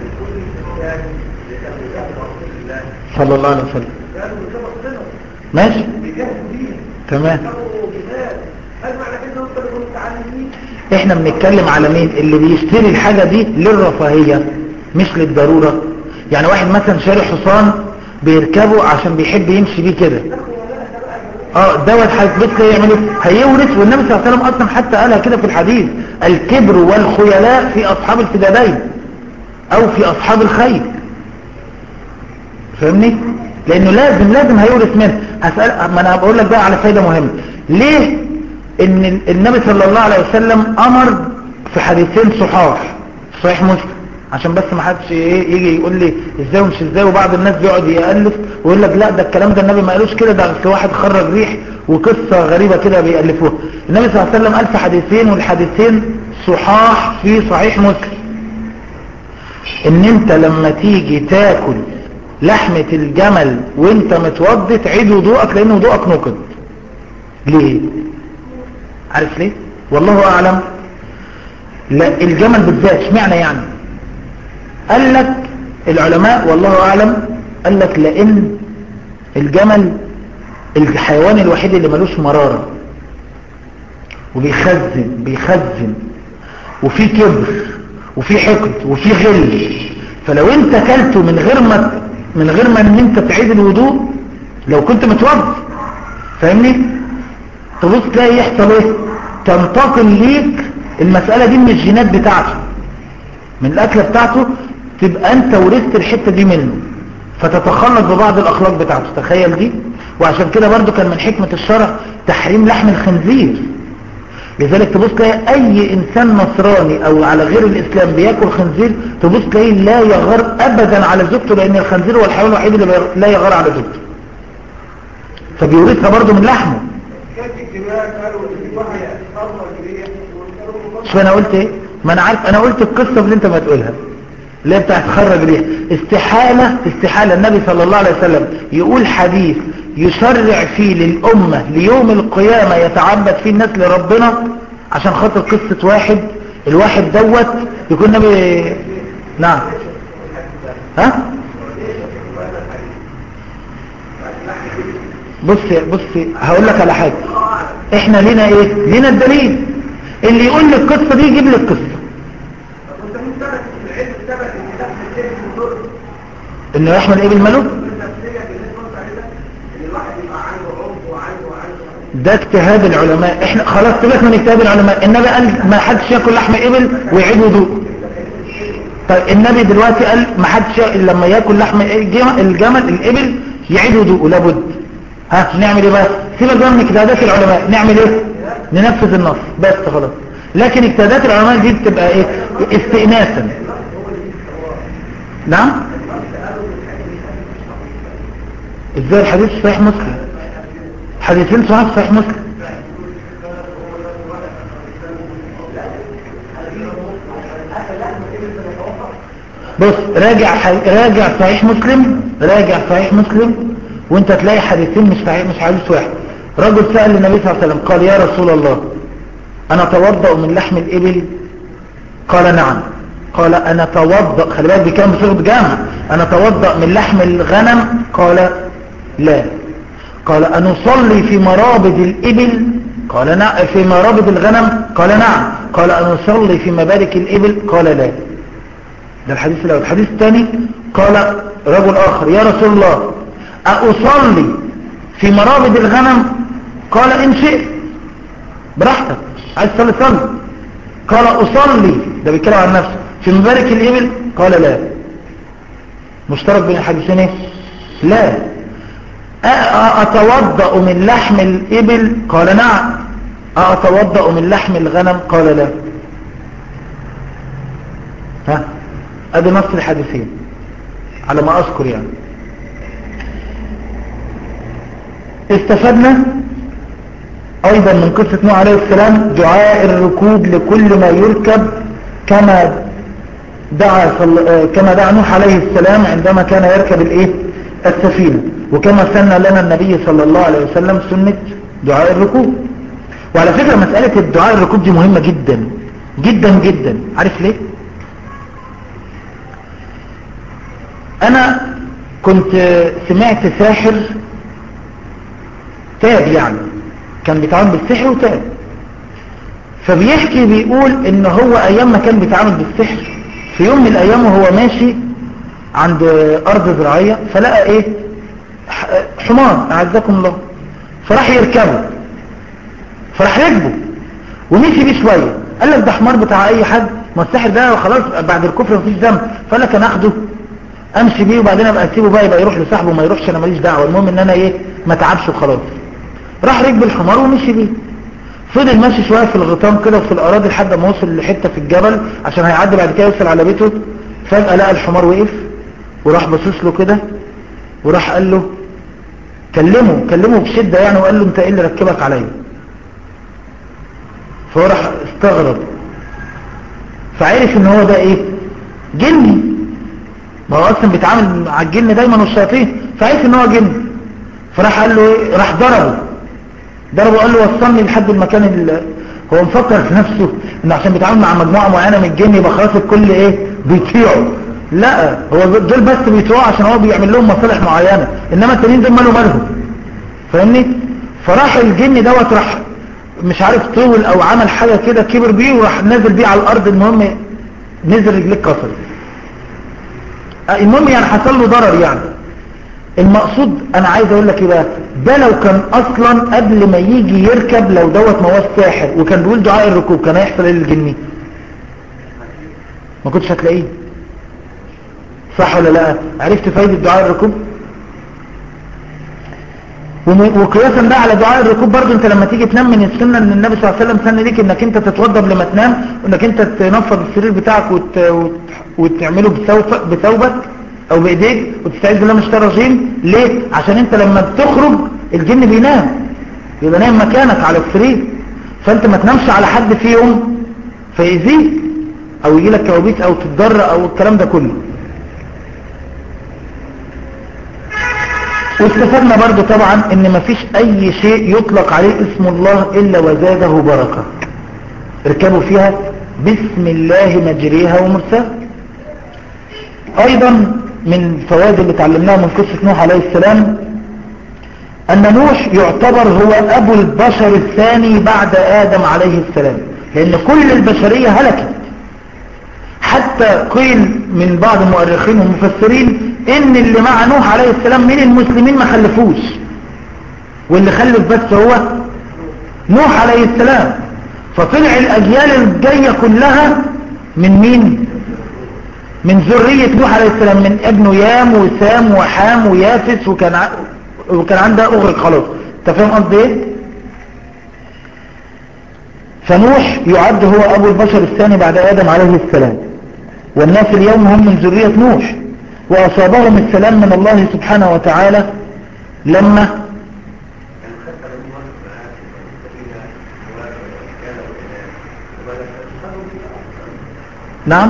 صلى الله عليه وسلم ماشي تمام احنا بنتكلم على مين اللي بيشتري الحاجة دي للرفاهية مش للضرورة يعني واحد مثلا شاري حصان بيركبه عشان بيحب يمشي بيه كده اه دوت هيثبت له يعمل ايه هيورث والنبي صلى الله عليه وسلم اصلا حتى قالها كده في الحديث الكبر والخيلاء في اصحاب الفدادين او في اصحاب الخير فاهمني لانه لازم لازم هيورث منه هسأل ما انا بقول لك بقى على فايدة مهمة ليه ان النبي صلى الله عليه وسلم امر في حديثين صحاح صحيح مسلم عشان بس ما حدش ايه يجي يقول لي ازاي ومش ازاي وبعض الناس بيقعد يالف ويقول لك لا ده الكلام ده النبي ما قالوش كده ده بس واحد خرج ريح وقصه غريبه كده بيالفوها النبي صلى الله عليه وسلم قال في حديثين والحديثين صحاح في صحيح مسلم ان انت لما تيجي تاكل لحمة الجمل وانت متوضي تعيد وضوءك لان وضوءك نقض ليه عارف ليه والله اعلم لا الجمل بالذات اشمعنى يعني قال لك العلماء والله اعلم قال لك لان الجمل الحيوان الوحيد اللي ملوش مرارة وبيخزن بيخزن وفي كبر وفي حقد وفي غل فلو انت كلته من غير ما من غير ما ان انت تعيد الوضوء لو كنت متوضى فاهمني تبص تلاقي يحصل ايه تنتقل ليك المسألة دي من الجينات بتاعته من الاكلة بتاعته تبقى انت ورثت الحتة دي منه فتتخلط ببعض الاخلاق بتاعته تخيل دي وعشان كده برضو كان من حكمة الشرع تحريم لحم الخنزير لذلك تبص تلاقي اي انسان نصراني او على غير الاسلام بياكل خنزير تبص تلاقيه لا يغار ابدا على زوجته لان الخنزير هو الحيوان الوحيد اللي بي- لا يغار على زوجته فبيورثها برضو من لحمه كان في اجتماع قالوا ان في واحد يتصرف جريح شوف انا قلت ايه ما انا عارف انا قلت القصة اللي انت ما تقولها اللي هي بتاعت خرج ريح استحالة استحالة النبي صلى الله عليه وسلم يقول حديث يشرع فيه للأمة ليوم القيامة يتعبد فيه الناس لربنا عشان خاطر قصة واحد الواحد دوت يكون نبي نعم ها بص بص هقول لك على حاجة احنا لينا ايه لينا الدليل اللي يقول لي القصة دي يجيب لي القصة وانت مين ثبت في العلم ثبت ان ده الشيء مضر انه يحمل ايه بالملوك النفسيه بالنسبه لده ان الواحد يبقى عنده عمق وعنده وعنده ده اجتهاد العلماء احنا خلاص سيبك من اجتهاد العلماء النبي قال ما حدش ياكل لحم ابل ويعيد وضوء طيب النبي دلوقتي قال ما حدش يا- لما ياكل لحم الجم- الجمل الابل يعيد وضوءه لابد ها نعمل ايه بقى سيبك بقى من اجتهادات العلماء نعمل ايه ننفذ النص بس خلاص لكن اجتهادات العلماء دي بتبقى ايه استئناسا نعم ازاي الحديث في صحيح مسلم حديثين صحيح في صحيح مسلم بص راجع ح- راجع صحيح مسلم راجع صحيح مسلم وانت تلاقي حديثين مش صحيح مش حديث واحد رجل سأل النبي صلى الله عليه وسلم قال يا رسول الله انا اتوضأ من لحم الابل قال نعم قال انا اتوضأ خلي بالك بكام بصيغه جامع انا اتوضأ من لحم الغنم قال لا قال أنصلي في مرابض الإبل قال نعم في مرابض الغنم قال نعم قال أنصلي في مبارك الإبل قال لا ده الحديث الأول الحديث الثاني قال رجل آخر يا رسول الله أصلي في مرابض الغنم قال إن شئت براحتك عايز تصلي صلي قال أصلي ده بيتكلم عن نفسه في مبارك الإبل قال لا مشترك بين الحديثين ايه لا أ- أتوضأ من لحم الإبل قال نعم أتوضأ من لحم الغنم قال لا ها ادي نص الحديثين على ما اذكر يعني استفدنا ايضا من قصة نوح عليه السلام دعاء الركوب لكل ما يركب كما دعا صل... آه، كما دعا نوح عليه السلام عندما كان يركب الايه السفينة وكما سن لنا النبي صلى الله عليه وسلم سنة دعاء الركوب وعلى فكرة مسألة الدعاء الركوب دي مهمة جدا جدا جدا عارف ليه انا كنت سمعت ساحر تاب يعني كان بيتعامل بالسحر وتاب فبيحكي بيقول ان هو ايام ما كان بيتعامل بالسحر في يوم من الايام وهو ماشي عند ارض زراعية فلقى ايه ح- حمار اعزكم الله فراح يركبه فراح ركبه ومشي بيه شوية قال لك ده حمار بتاع اي حد ما السحر ده خلاص بعد الكفر مفيش ذنب فقال لك انا اخده امشي بيه وبعدين ابقى اسيبه بقى يبقى يروح لصاحبه ما يروحش انا ماليش دعوه المهم ان انا ايه ما تعبش وخلاص راح ركب الحمار ومشي بيه فضل ماشي شويه في الغيطان كده وفي الاراضي لحد ما وصل لحته في الجبل عشان هيعدي بعد كده يوصل على بيته فجاه لقى الحمار وقف وراح باصص له كده وراح قال له كلمه كلمه بشده يعني وقال له انت ايه اللي ركبك عليا فهو راح استغرب فعرف ان هو ده ايه جني ما هو اصلا بيتعامل مع الجن دايما والشياطين فعرف ان هو جن فراح قال له ايه راح ضربه ضربه قال له وصلني لحد المكان اللي هو مفكر في نفسه انه عشان بيتعامل مع مجموعه معينه من الجن يبقى خلاص الكل ايه بيطيعه لا هو دول بس بيتوعوا عشان هو بيعمل لهم مصالح معينة انما التانيين دول مالهم مالهم فاهمني فراح الجن دوت راح مش عارف طول او عمل حاجة كده كبر بيه وراح نازل بيه على الارض المهم نزل رجليه كسر المهم يعني حصل له ضرر يعني المقصود انا عايز اقول لك ايه بقى ده لو كان اصلا قبل ما يجي يركب لو دوت ما هوش ساحر وكان بيقول دعاء الركوب كان هيحصل ايه للجني ما كنتش هتلاقيه صح ولا لا عرفت فايدة دعاء الركوب وم- وقياسا بقى على دعاء الركوب برضو انت لما تيجي تنام من السنة ان النبي صلى الله عليه وسلم سن ليك انك انت تتوضى قبل ما تنام وانك انت تنفض السرير بتاعك وت... وت... وتعمله بثوب... بثوبك او بايديك وتستعيذ بالله من الشيطان الرجيم ليه عشان انت لما بتخرج الجن بينام يبقى نايم مكانك على السرير فانت ما تنامش على حد فيهم فيأذيك او يجي لك كوابيس او تتضر او الكلام ده كله واستفدنا برضو طبعا ان مفيش اي شيء يطلق عليه اسم الله الا وزاده بركة اركبوا فيها بسم الله مجريها ومرساها ايضا من الفوائد اللي تعلمناها من قصة نوح عليه السلام ان نوح يعتبر هو ابو البشر الثاني بعد ادم عليه السلام لان كل البشرية هلكت حتى قيل من بعض المؤرخين والمفسرين ان اللي مع نوح عليه السلام من المسلمين ما خلفوش واللي خلف بس هو نوح عليه السلام فطلع الاجيال الجاية كلها من مين من ذرية نوح عليه السلام من ابنه يام وسام وحام ويافس وكان ع... وكان عندها اغرق خلاص انت فاهم قصدي ايه فنوح يعد هو ابو البشر الثاني بعد ادم عليه السلام والناس اليوم هم من ذرية نوح وأصابهم السلام من الله سبحانه وتعالى لما نعم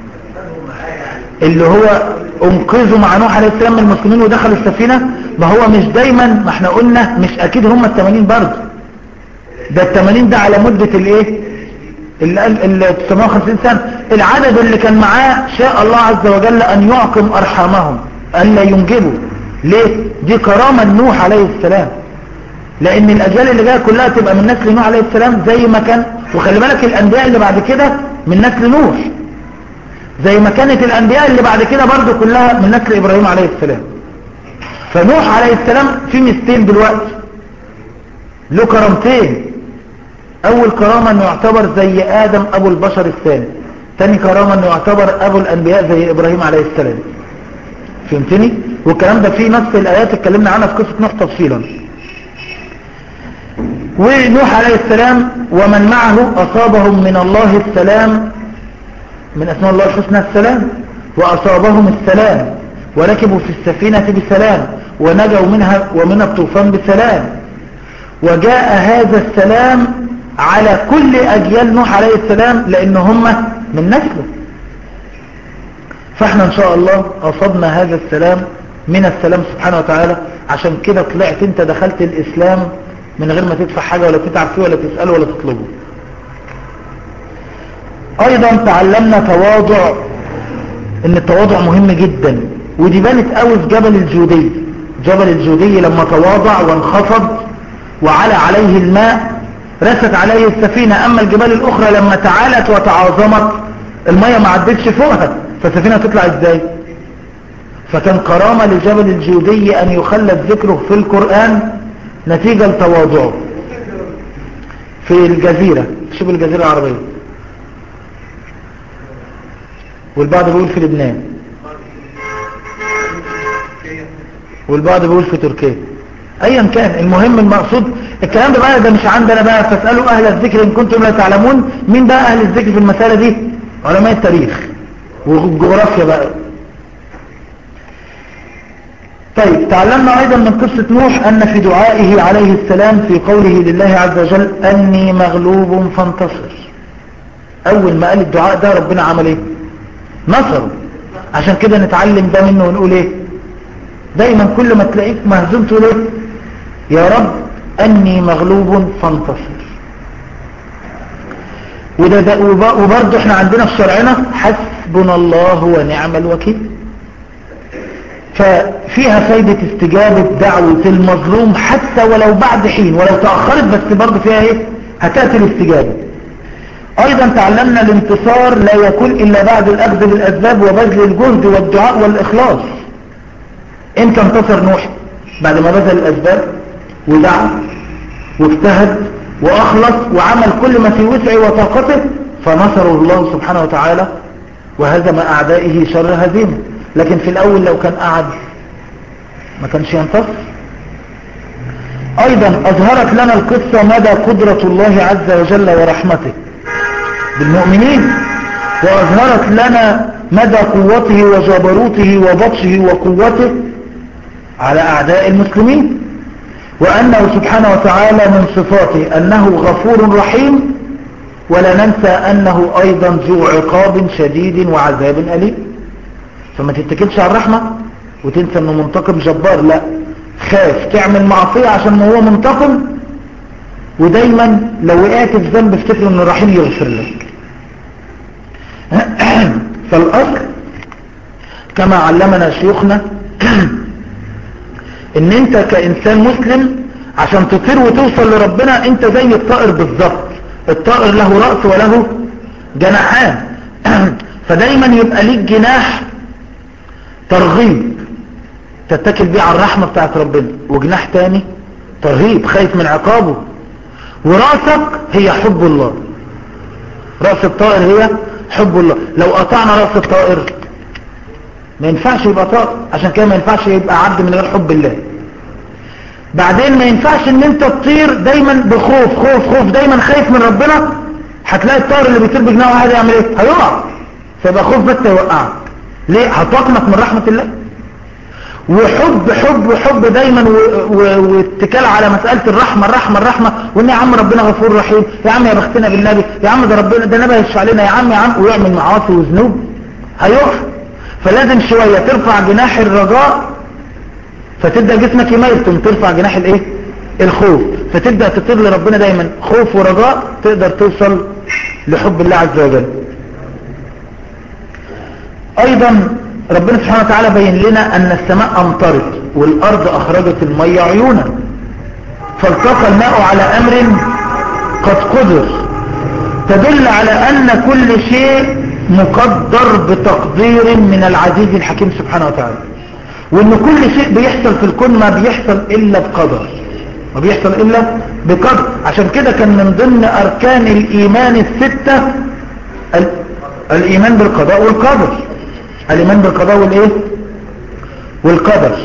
اللي هو انقذوا مع نوح عليه السلام من المسلمين ودخلوا السفينة ما هو مش دايما ما احنا قلنا مش اكيد هم التمانين برضه ده التمانين ده على مدة الايه ال 950 سنة العدد اللي كان معاه شاء الله عز وجل أن يعقم أرحامهم أن لا ينجبوا ليه؟ دي كرامة نوح عليه السلام لأن الأجيال اللي جاية كلها تبقى من نسل نوح عليه السلام زي ما كان وخلي بالك الأنبياء اللي بعد كده من نسل نوح زي ما كانت الأنبياء اللي بعد كده برضو كلها من نسل إبراهيم عليه السلام فنوح عليه السلام في مستين دلوقتي له كرامتين اول كرامة انه يعتبر زي ادم ابو البشر الثاني تاني كرامة انه يعتبر ابو الانبياء زي ابراهيم عليه السلام فهمتني والكلام ده فيه نفس الايات اتكلمنا عنها في قصة نوح تفصيلا ونوح عليه السلام ومن معه اصابهم من الله السلام من اسماء الله الحسنى السلام واصابهم السلام وركبوا في السفينة بسلام ونجوا منها ومن الطوفان بسلام وجاء هذا السلام على كل أجيال نوح عليه السلام لأن هم من نسله فاحنا إن شاء الله أصبنا هذا السلام من السلام سبحانه وتعالى عشان كده طلعت انت دخلت الإسلام من غير ما تدفع حاجة ولا تتعب فيه ولا تسأله ولا تطلبه أيضا تعلمنا تواضع ان التواضع مهم جدا ودي بانت قوي في جبل الجودي جبل الجودي لما تواضع وانخفض وعلى عليه الماء رست عليه السفينة أما الجبال الأخرى لما تعالت وتعاظمت المية ما عدتش فوقها فالسفينة تطلع إزاي فكان كرامة لجبل الجودي أن يخلد ذكره في القرآن نتيجة لتواضعه في الجزيرة شوف الجزيرة العربية والبعض بيقول في لبنان والبعض بيقول في تركيا ايا كان المهم المقصود الكلام ده بقى ده مش عندنا بقى فاسألوا اهل الذكر ان كنتم لا تعلمون مين بقى اهل الذكر في المسألة دي علماء التاريخ والجغرافيا بقى طيب تعلمنا ايضا من قصة نوح ان في دعائه عليه السلام في قوله لله عز وجل اني مغلوب فانتصر اول ما قال الدعاء ده ربنا عمل ايه نصره عشان كده نتعلم ده منه ونقول ايه دايما كل ما تلاقيك مهزوم تقول ايه يا رب اني مغلوب فانتصر وده ده وب- وبرضه احنا عندنا في شرعنا حسبنا الله ونعم الوكيل ففيها فايدة استجابة دعوة المظلوم حتى ولو بعد حين ولو تأخرت بس برضه فيها ايه هتأتي الاستجابة ايضا تعلمنا الانتصار لا يكون الا بعد الاخذ بالاسباب وبذل الجهد والدعاء والاخلاص امتى انتصر نوح بعد ما بذل الاسباب ودعا واجتهد واخلص وعمل كل ما في وسعه وطاقته فنصره الله سبحانه وتعالى وهزم اعدائه شر هزيمه لكن في الاول لو كان قعد ما كانش ينتصر ايضا اظهرت لنا القصة مدى قدرة الله عز وجل ورحمته بالمؤمنين واظهرت لنا مدى قوته وجبروته وبطشه وقوته على اعداء المسلمين وانه سبحانه وتعالى من صفاته انه غفور رحيم ولا ننسى انه ايضا ذو عقاب شديد وعذاب اليم فما تتكلش على الرحمة وتنسى انه منتقم جبار لا خاف تعمل معصية عشان ما هو منتقم ودايما لو وقعت في ذنب افتكر ان الرحيم يغفر لك فالاصل كما علمنا شيوخنا ان انت كانسان مسلم عشان تطير وتوصل لربنا انت زي الطائر بالظبط الطائر له رأس وله جناحان فدايما يبقى ليك جناح ترغيب تتكل بيه على الرحمة بتاعت ربنا وجناح تاني ترهيب خايف من عقابه وراسك هي حب الله رأس الطائر هي حب الله لو قطعنا رأس الطائر ما ينفعش يبقى طائر عشان كده ما ينفعش يبقى عبد من غير حب الله بعدين ما ينفعش ان انت تطير دايما بخوف خوف خوف دايما خايف من ربنا هتلاقي الطائر اللي بيطير بجناحه واحد يعمل ايه هيقع فيبقى خوف بس يوقعك ليه هتقنط من رحمة الله وحب حب حب دايما واتكال على مسألة الرحمة الرحمة الرحمة وان يا عم ربنا غفور رحيم يا عم يا بختنا بالنبي يا عم ده ربنا ده النبي يشفع لنا يا عم يا عم ويعمل معاصي وذنوب هيقع فلازم شوية ترفع جناح الرجاء فتبدأ جسمك يميل ثم ترفع جناح الايه الخوف فتبدأ تطير لربنا دايما خوف ورجاء تقدر توصل لحب الله عز وجل ايضا ربنا سبحانه وتعالى بين لنا ان السماء امطرت والارض اخرجت المية عيونا فالتقى الماء على امر قد قدر تدل على ان كل شيء مقدر بتقدير من العزيز الحكيم سبحانه وتعالى وان كل شيء بيحصل في الكون ما بيحصل الا بقدر ما بيحصل الا بقدر عشان كده كان من ضمن اركان الايمان الستة ال... الايمان بالقضاء والقدر الايمان بالقضاء والايه والقدر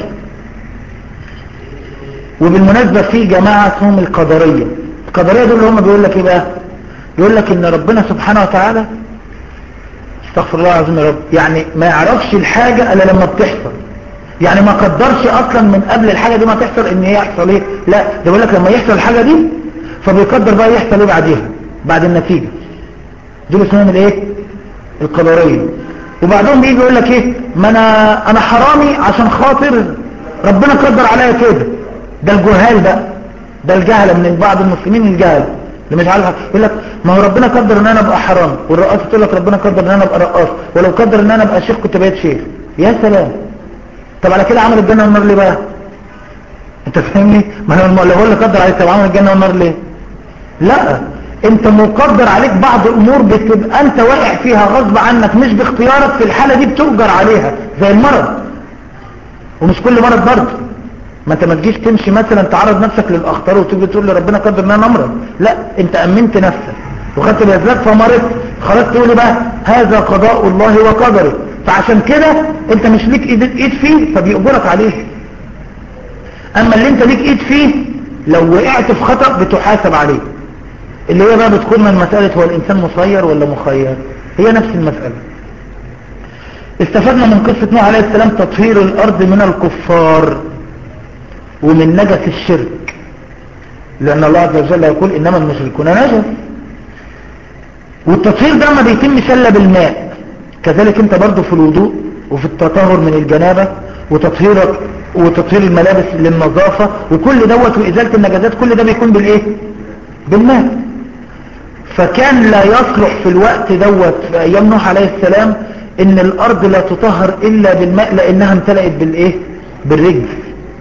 وبالمناسبة في جماعة اسمهم القدرية القدرية دول هم بيقول لك ايه بقى يقول لك ان ربنا سبحانه وتعالى استغفر الله العظيم يا رب يعني ما يعرفش الحاجة الا لما بتحصل يعني ما قدرش اصلا من قبل الحاجة دي ما تحصل ان هي يحصل ايه لا ده بيقول لك لما يحصل الحاجة دي فبيقدر بقى يحصل ايه بعديها بعد النتيجة دول اسمهم الايه القدرية وبعدهم بيجي يقول لك ايه ما انا انا حرامي عشان خاطر ربنا قدر عليا كده ده الجهال بقى ده الجهل من بعض المسلمين الجهل اللي مش عارف يقول لك ما هو ربنا قدر ان انا ابقى حرامي والرقاصه تقول لك ربنا قدر ان انا ابقى رقاص ولو قدر ان انا ابقى شيخ كنت بقيت شيخ يا سلام طب على كده عمل الجنه والنار ليه بقى انت فاهمني ما هو لو هو اللي قدر عليك طب عمل الجنه والنار ليه لا انت مقدر عليك بعض امور بتبقى انت واقع فيها غصب عنك مش باختيارك في الحالة دي بتؤجر عليها زي المرض ومش كل مرض برضه ما انت ما تجيش تمشي مثلا تعرض نفسك للاخطار وتيجي تقول لي ربنا قدر ان انا امرض لا انت امنت نفسك وخدت بالاسباب فمرضت خلاص تقولي بقى هذا قضاء الله وقدره فعشان كده انت مش ليك ايد, ايد فيه فبيأجرك عليه اما اللي انت ليك ايد فيه لو وقعت في خطأ بتحاسب عليه اللي هي بقى بتكون من مسألة هو الإنسان مسير ولا مخير هي نفس المسألة استفدنا من قصة نوح عليه السلام تطهير الأرض من الكفار ومن نجس الشرك لأن الله عز وجل يقول إنما المشركون نجس والتطهير ده ما بيتم شلة بالماء كذلك انت برضو في الوضوء وفي التطهر من الجنابة وتطهيرك وتطهير الملابس للنظافة وكل دوت وإزالة النجاسات كل ده بيكون بالإيه بالماء فكان لا يصلح في الوقت دوت في ايام نوح عليه السلام ان الارض لا تطهر الا بالماء لانها امتلأت بالايه بالرجل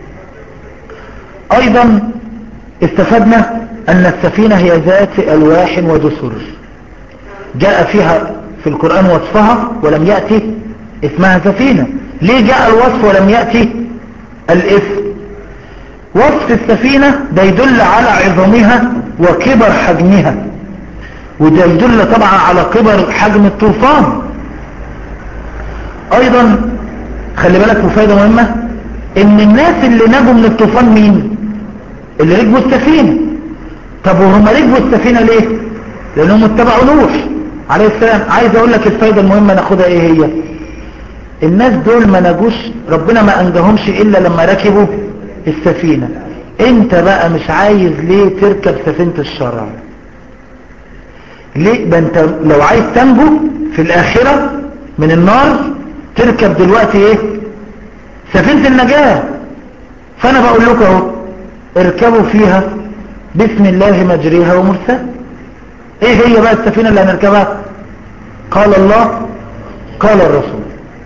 ايضا استفدنا ان السفينة هي ذات الواح ودسر جاء فيها في القرآن وصفها ولم يأتي اسمها سفينة ليه جاء الوصف ولم يأتي الاسم وصف السفينة ده يدل على عظمها وكبر حجمها وده يدل طبعا على كبر حجم الطوفان ايضا خلي بالك وفايدة مهمة ان الناس اللي نجوا من الطوفان مين اللي ركبوا السفينة طب وهم ركبوا السفينة ليه لانهم اتبعوا نوح عليه السلام عايز اقول لك الفايدة المهمة ناخدها ايه هي الناس دول ما نجوش ربنا ما انجهمش الا لما ركبوا السفينة انت بقى مش عايز ليه تركب سفينة الشرع ليه ده انت لو عايز تنجو في الاخرة من النار تركب دلوقتي ايه سفينة النجاة فانا بقول لكم اهو اركبوا فيها بسم الله مجريها ومرساها ايه هي بقى السفينة اللي هنركبها قال الله قال الرسول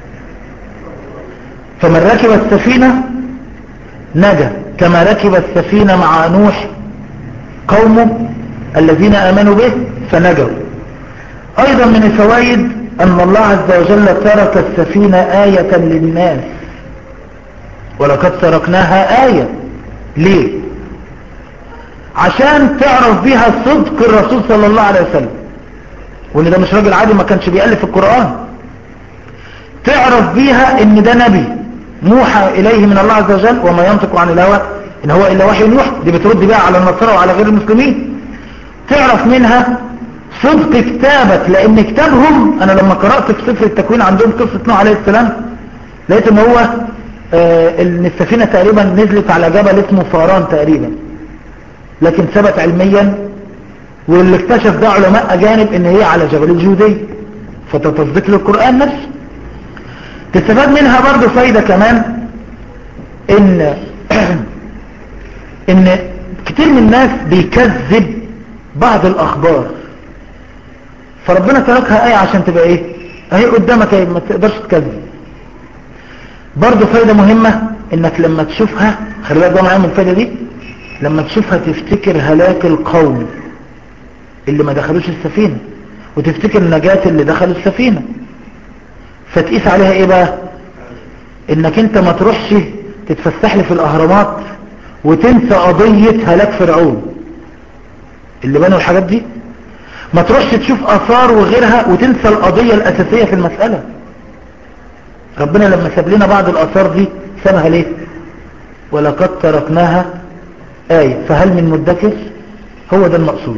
فمن ركب السفينة نجا كما ركب السفينة مع نوح قومه الذين آمنوا به فنجوا أيضا من الفوائد أن الله عز وجل ترك السفينة آية للناس ولقد تركناها آية ليه عشان تعرف بها صدق الرسول صلى الله عليه وسلم وان ده مش راجل عادي ما كانش بيألف القرآن تعرف بيها ان ده نبي موحى اليه من الله عز وجل وما ينطق عن الهوى ان هو الا وحي يوحى دي بترد بيها على النصارى وعلى غير المسلمين تعرف منها صدق كتابك لان كتابهم انا لما قرأت في سفر التكوين عندهم قصة نوح عليه السلام لقيت ان هو آه ان السفينة تقريبا نزلت على جبل اسمه فاران تقريبا لكن ثبت علميا واللي اكتشف ده علماء اجانب ان هي على جبل الجودية فتتصدق للقرآن نفسه تستفاد منها برضو فايدة كمان ان ان كتير من الناس بيكذب بعض الاخبار فربنا تركها ايه عشان تبقى ايه اهي قدامك ايه ما تقدرش تكذب برضو فايدة مهمة انك لما تشوفها خلي بالك بقى معايا من الفايدة دي لما تشوفها تفتكر هلاك القوم اللي ما دخلوش السفينة وتفتكر نجاة اللي دخلوا السفينة فتقيس عليها ايه بقى انك انت ما تروحش تتفسح لي في الاهرامات وتنسى قضية هلاك فرعون اللي بنوا الحاجات دي ما تروحش تشوف اثار وغيرها وتنسى القضية الاساسية في المسألة ربنا لما ساب لنا بعض الاثار دي سابها ليه ولقد تركناها آية فهل من مدكر هو ده المقصود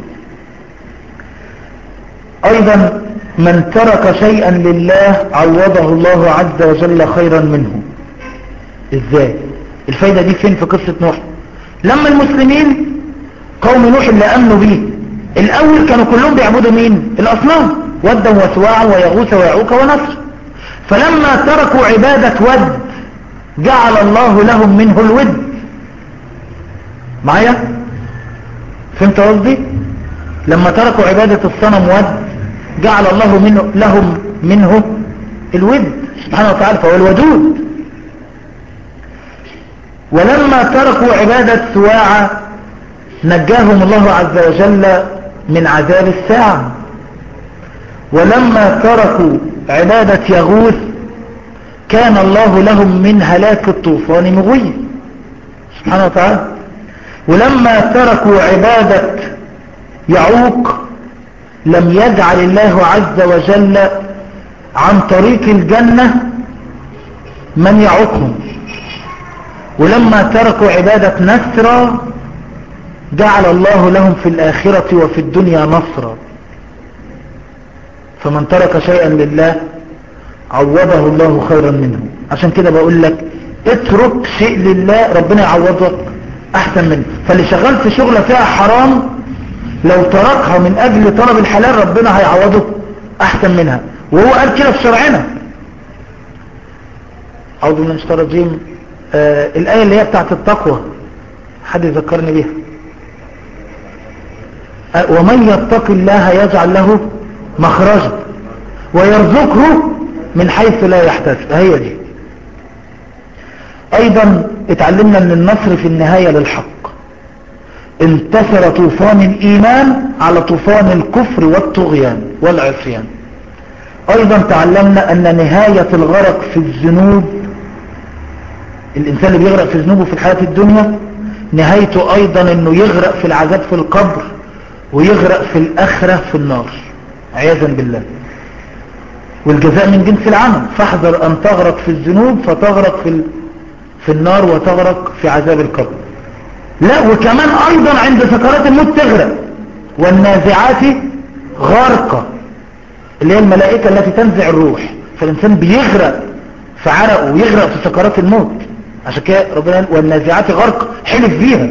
ايضا من ترك شيئا لله عوضه الله عز وجل خيرا منه ازاي الفايدة دي فين في قصة نوح لما المسلمين قوم نوح اللي امنوا بيه الاول كانوا كلهم بيعبدوا مين الاصنام ودا وسواعا ويغوث ويعوك ونصر فلما تركوا عبادة ود جعل الله لهم منه الود معايا فهمت قصدي لما تركوا عبادة الصنم ود جعل الله منه لهم منه الود سبحانه وتعالى فهو الودود ولما تركوا عبادة سواعة نجاهم الله عز وجل من عذاب الساعة ولما تركوا عبادة يغوث كان الله لهم من هلاك الطوفان مغوية سبحانه وتعالى ولما تركوا عبادة يعوق لم يجعل الله عز وجل عن طريق الجنة من يعوقهم ولما تركوا عبادة نسرا جعل الله لهم في الآخرة وفي الدنيا نصرا فمن ترك شيئا لله عوضه الله خيرا منه عشان كده بقول لك اترك شيء لله ربنا يعوضك احسن منه فاللي شغال في شغلة فيها حرام لو تركها من اجل طلب الحلال ربنا هيعوضه احسن منها وهو قال كده في شرعنا اعوذ بالله من الشيطان الرجيم آه الايه اللي هي بتاعت التقوى حد يذكرني بيها أه، ومن يتق الله يجعل له مخرجا ويرزقه من حيث لا يحتسب هي دي ايضا اتعلمنا ان النصر في النهاية للحق انتصر طوفان الايمان على طوفان الكفر والطغيان والعصيان ايضا تعلمنا ان نهاية الغرق في الذنوب الانسان اللي بيغرق في ذنوبه في الحياة الدنيا نهايته ايضا انه يغرق في العذاب في القبر ويغرق في الاخرة في النار عياذا بالله والجزاء من جنس العمل فاحذر ان تغرق في الذنوب فتغرق في ال... في النار وتغرق في عذاب القبر لا وكمان ايضا عند سكرات الموت تغرق والنازعات غرقة اللي هي الملائكة التي تنزع الروح فالانسان بيغرق في عرقه ويغرق في سكرات الموت عشان كده ربنا قال والنازعات غرق حلف بيها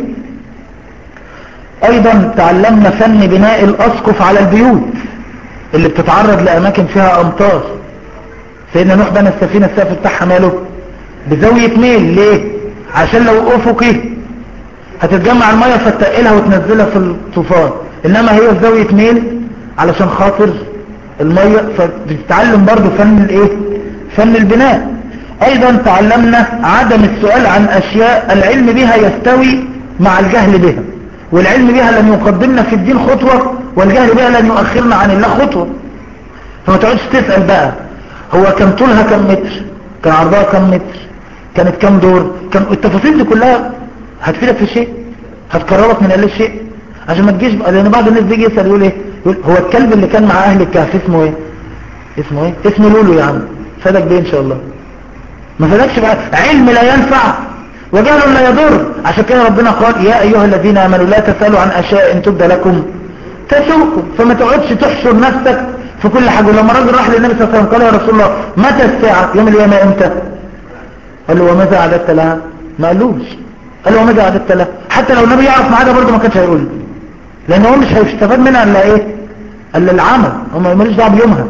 ايضا تعلمنا فن بناء الاسقف على البيوت اللي بتتعرض لاماكن فيها امطار سيدنا نوح بنى السفينة السقف بتاعها ماله بزاوية ميل ليه عشان لو افقي هتتجمع المية فتقلها وتنزلها في الطوفان انما هي زاوية ميل علشان خاطر المية فبتتعلم برضو فن الايه فن البناء ايضا تعلمنا عدم السؤال عن اشياء العلم بها يستوي مع الجهل بها والعلم بها لن يقدمنا في الدين خطوة والجهل بها لن يؤخرنا عن الله خطوة فما تقعدش تسأل بقى هو كان طولها كم متر كان عرضها كم متر كانت كم دور كان التفاصيل دي كلها هتفيدك في شيء هتقربك من اقل شيء عشان ما تجيش بقى لان بعض الناس بيجي يسأل يقول ايه يقول هو الكلب اللي كان مع اهل الكهف اسمه ايه اسمه ايه اسمه لولو يا عم فادك بيه ان شاء الله ما فادكش بقى علم لا ينفع وجهل لا يضر عشان كده ربنا قال يا ايها الذين امنوا لا تسالوا عن اشياء ان تبدى لكم تسوكم فما تقعدش تحشر نفسك في كل حاجه ولما راجل راح للنبي صلى الله عليه وسلم قال يا رسول الله متى الساعه يوم القيامه امتى قال له وماذا اعددت لها ما قالوش قال له وماذا اعددت لها حتى لو النبي يعرف ميعادها برضه ما كانش هيقول له لان هو مش هيستفاد منها الا ايه الا العمل هو مالوش دعوه بيومها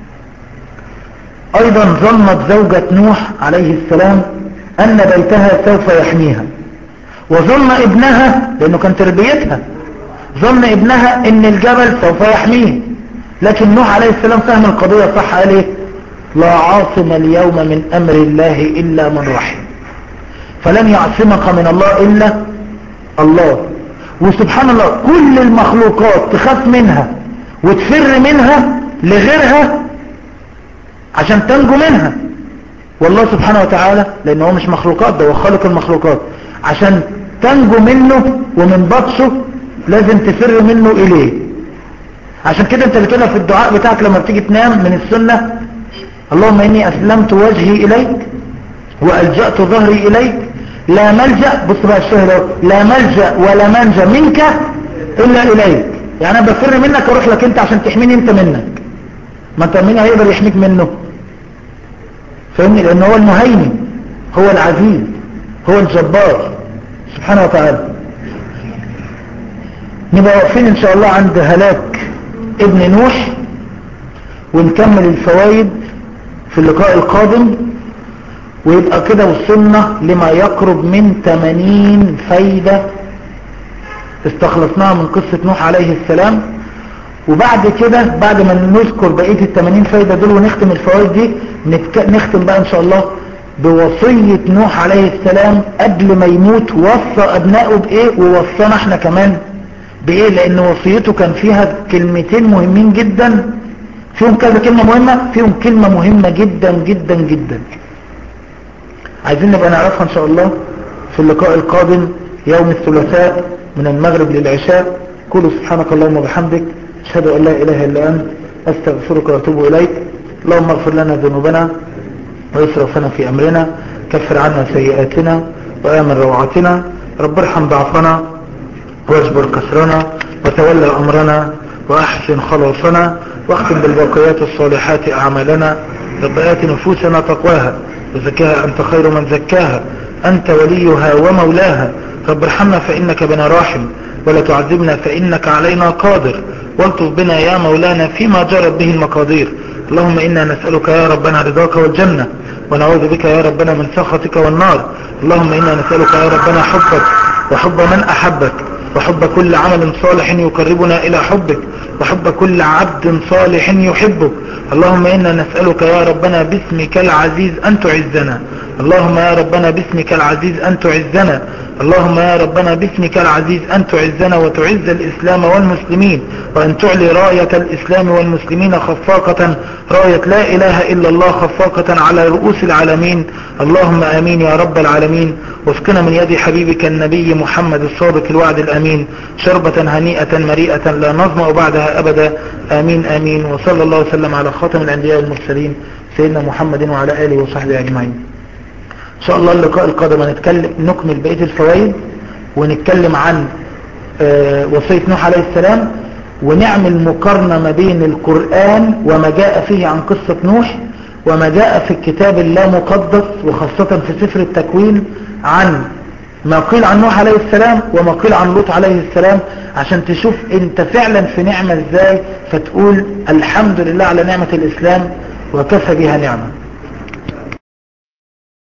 ايضا ظنت زوجة نوح عليه السلام ان بيتها سوف يحميها وظن ابنها لانه كان تربيتها ظن ابنها ان الجبل سوف يحميه لكن نوح عليه السلام فهم القضية صح قال ايه لا عاصم اليوم من امر الله الا من رحم فلن يعصمك من الله الا الله وسبحان الله كل المخلوقات تخاف منها وتفر منها لغيرها عشان تنجو منها والله سبحانه وتعالى لان هو مش مخلوقات ده هو خالق المخلوقات عشان تنجو منه ومن بطشه لازم تفر منه اليه عشان كده انت بتقولها في الدعاء بتاعك لما بتيجي تنام من السنة اللهم اني اسلمت وجهي اليك والجأت ظهري اليك لا ملجأ بص بقى الشهر لا ملجأ ولا منجا منك الا اليك يعني انا بفر منك واروح لك انت عشان تحميني انت منك ما انت مين هيقدر يحميك منه فاهمني لان هو المهيمن هو العزيز هو الجبار سبحانه وتعالى نبقى واقفين ان شاء الله عند هلاك ابن نوح ونكمل الفوائد في اللقاء القادم ويبقى كده وصلنا لما يقرب من 80 فايدة استخلصناها من قصة نوح عليه السلام وبعد كده بعد ما نذكر بقية ال 80 فايدة دول ونختم الفوائد دي نتك... نختم بقى ان شاء الله بوصية نوح عليه السلام قبل ما يموت وصى ابنائه بايه ووصانا احنا كمان بايه لان وصيته كان فيها كلمتين مهمين جدا فيهم كذا كلمة مهمة فيهم كلمة مهمة جدا جدا جدا عايزين نبقى نعرفها ان شاء الله في اللقاء القادم يوم الثلاثاء من المغرب للعشاء قولوا سبحانك اللهم وبحمدك اشهد ان لا اله الا انت استغفرك واتوب اليك اللهم اغفر لنا ذنوبنا واسرافنا في امرنا كفر عنا سيئاتنا وامن روعاتنا رب ارحم ضعفنا واجبر كسرنا وتولى امرنا واحسن خلاصنا واختم بالباقيات الصالحات اعمالنا رب ات نفوسنا تقواها وزكاها انت خير من زكاها انت وليها ومولاها رب ارحمنا فانك بنا راحم ولا تعذبنا فانك علينا قادر والطف بنا يا مولانا فيما جرت به المقادير اللهم انا نسألك يا ربنا رضاك والجنة ونعوذ بك يا ربنا من سخطك والنار اللهم انا نسألك يا ربنا حبك وحب من احبك وحب كل عمل صالح يقربنا إلى حبك وحب كل عبد صالح يحبك اللهم إنا نسألك يا ربنا باسمك العزيز أن تعزنا اللهم يا ربنا باسمك العزيز أن تعزنا اللهم يا ربنا باسمك العزيز أن تعزنا وتعز الإسلام والمسلمين وأن تعلي راية الإسلام والمسلمين خفاقة راية لا إله إلا الله خفاقة على رؤوس العالمين اللهم آمين يا رب العالمين واسقنا من يد حبيبك النبي محمد الصادق الوعد الأمين شربة هنيئة مريئة لا نظمأ بعدها أبدا آمين آمين وصلى الله وسلم على خاتم الأنبياء والمرسلين سيدنا محمد وعلى آله وصحبه أجمعين ان شاء الله اللقاء القادم هنتكلم نكمل بقية الفوائد ونتكلم عن آه، وصية نوح عليه السلام ونعمل مقارنة ما بين القرآن وما جاء فيه عن قصة نوح وما جاء في الكتاب اللا مقدس وخاصة في سفر التكوين عن ما قيل عن نوح عليه السلام وما قيل عن لوط عليه السلام عشان تشوف انت فعلا في نعمة ازاي فتقول الحمد لله على نعمة الاسلام وكفى بها نعمة